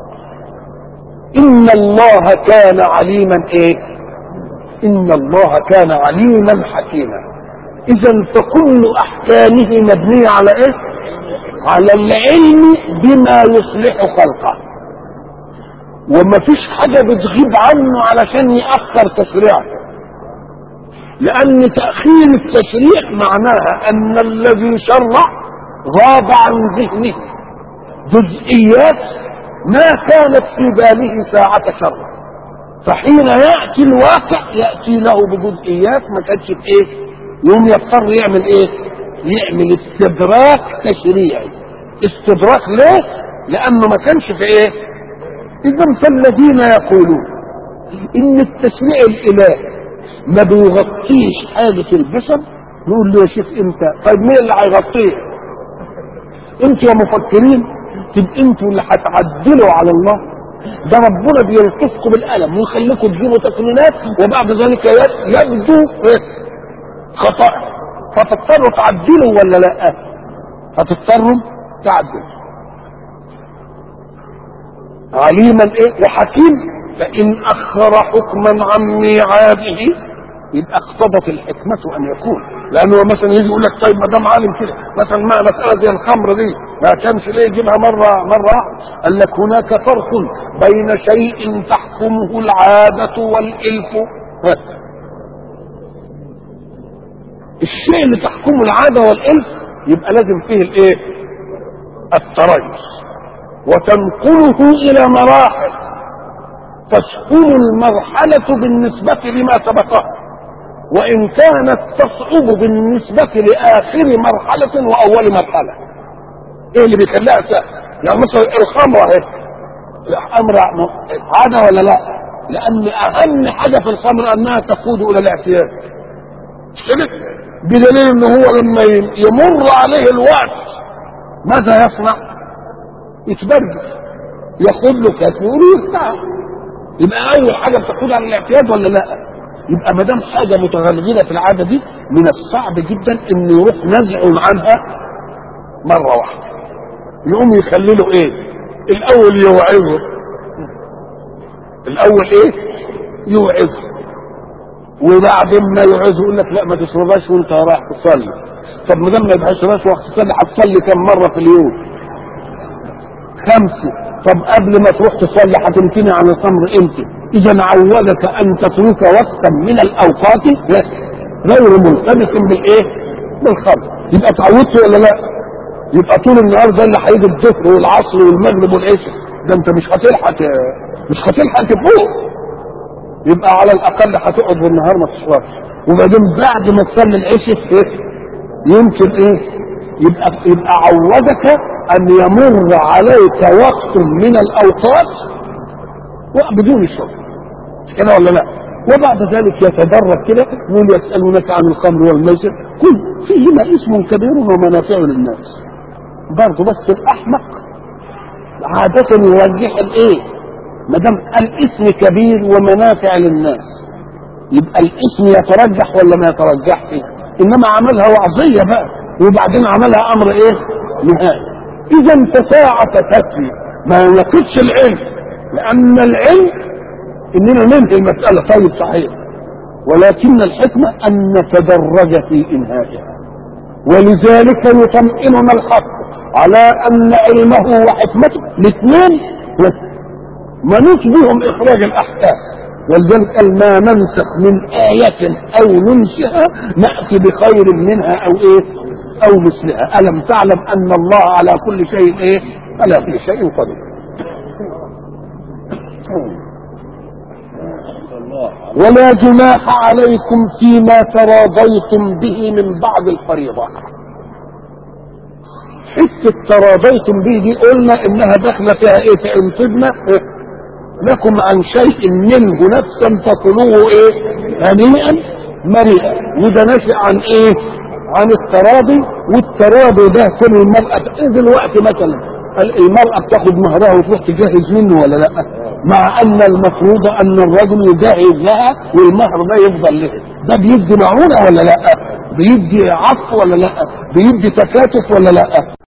ان الله كان عليما ايه ان الله كان عليما حكيما اذا فكل احكامه مبنية على ايه على العلم بما يصلح خلقه وما فيش حاجة بتغيب عنه علشان يأخر تشريعه لأن تأخير التشريع معناها أن الذي شرع غاب عن ذهنه جزئيات ما كانت في باله ساعة شرع فحين يأتي الواقع يأتي له بجزئيات ما كانتش في إيه يوم يضطر يعمل إيه يعمل استدراك تشريعي استدراك ليه لأنه ما كانش في إيه إذا فالذين يقولون إن التشريع الإلهي ما بيغطيش حاجة البشر نقول له يا شيخ انت طيب مين اللي هيغطيه انت يا مفكرين تبقى انتوا اللي هتعدلوا على الله ده ربنا بيلطفكم بالقلم ويخليكم تجيبوا تكوينات وبعد ذلك يبدو خطأ فتضطروا تعدلوا ولا لا فتضطروا تعدلوا عليما ايه وحكيم فان اخر حكما عن ميعاده يبقى اقتضت الحكمة ان يكون لانه مثلا يجي يقول لك طيب ما دام عالم كده مثلا ما مسألة زي الخمر دي ما كانش ليه يجيبها مرة مرة واحدة قال لك هناك فرق بين شيء تحكمه العادة والإلف الشيء اللي تحكمه العادة والإلف يبقى لازم فيه الايه التريث وتنقله الى مراحل تسهل المرحلة بالنسبة لما سبقها وإن كانت تصعب بالنسبة لآخر مرحلة وأول مرحلة إيه اللي بيخليها سهل يعني مثلا الخمرة اهي أمر عادة ولا لا لأن أهم حاجة في الخمر أنها تقود إلى الاعتياد مش كده بدليل أنه هو لما يمر عليه الوقت ماذا يصنع يتبرجل ياخد له كاس ويقول يفتح يبقى اول حاجه بتقود على الاعتياد ولا لا يبقى ما دام حاجه متغلغله في العاده دي من الصعب جدا انه يروح نزع عنها مره واحده يقوم يخلي له ايه الاول يوعظه الاول ايه يوعظه وبعدين ما يوعظه يقول لك لا ما تشربهاش وانت رايح تصلي طب ما دام ما تشربهاش وقت تصلي هتصلي كم مره في اليوم خمسة طب قبل ما تروح تصلي هتمتنع عن الخمر امتى اذا عودك ان تترك وقتا من الاوقات غير ملتبس بالايه بالخمر يبقى اتعودت ولا لا يبقى طول النهار ده اللي هيجي الظهر والعصر والمغرب والعشاء ده انت مش هتلحق مش هتلحق تفوق يبقى على الاقل هتقعد بالنهار ما تشربش وبعدين بعد ما تصلي العشاء إيه؟ يمكن ايه يبقى يبقى عودك ان يمر عليك وقت من الاوقات بدون شرب كده ولا لا وبعد ذلك يتدرج كده يقول يسالونك عن الخمر والميسر كل فيهما اسم كبير ومنافع للناس برضه بس الاحمق عادة يرجح الايه ما دام الاسم كبير ومنافع للناس يبقى الاسم يترجح ولا ما يترجحش انما عملها وعظيه بقى وبعدين عملها امر ايه نهائي اذا انت ساعة تكفي ما يناقضش العلم لان العلم اننا ننهي المسألة طيب صحيح ولكن الحكمة ان نتدرج في انهائها ولذلك يطمئننا الحق على ان علمه وحكمته الاثنين منوط بهم اخراج الاحكام ولذلك قال ما ننسخ من آية أو ننسها نأتي بخير منها أو إيه أو مثلها ألم تعلم أن الله على كل شيء إيه على كل شيء قدير ولا جناح عليكم فيما تراضيتم به من بعد الفريضة حتة تراضيتم به دي قلنا انها داخله فيها ايه فان طبنا إيه؟ لكم عن شيء منه نفسا فكلوه ايه هنيئا مريئا وده ناشئ عن ايه عن التراضي والتراضي ده كل المرأة إيه دلوقتي مثلا المرأة بتاخد مهرها وتروح تجهز منه ولا لا مع ان المفروض ان الرجل يجهز لها والمهر ده يفضل له ده بيدي معونة ولا لا بيدي عطف ولا لا بيدي تكاتف ولا لا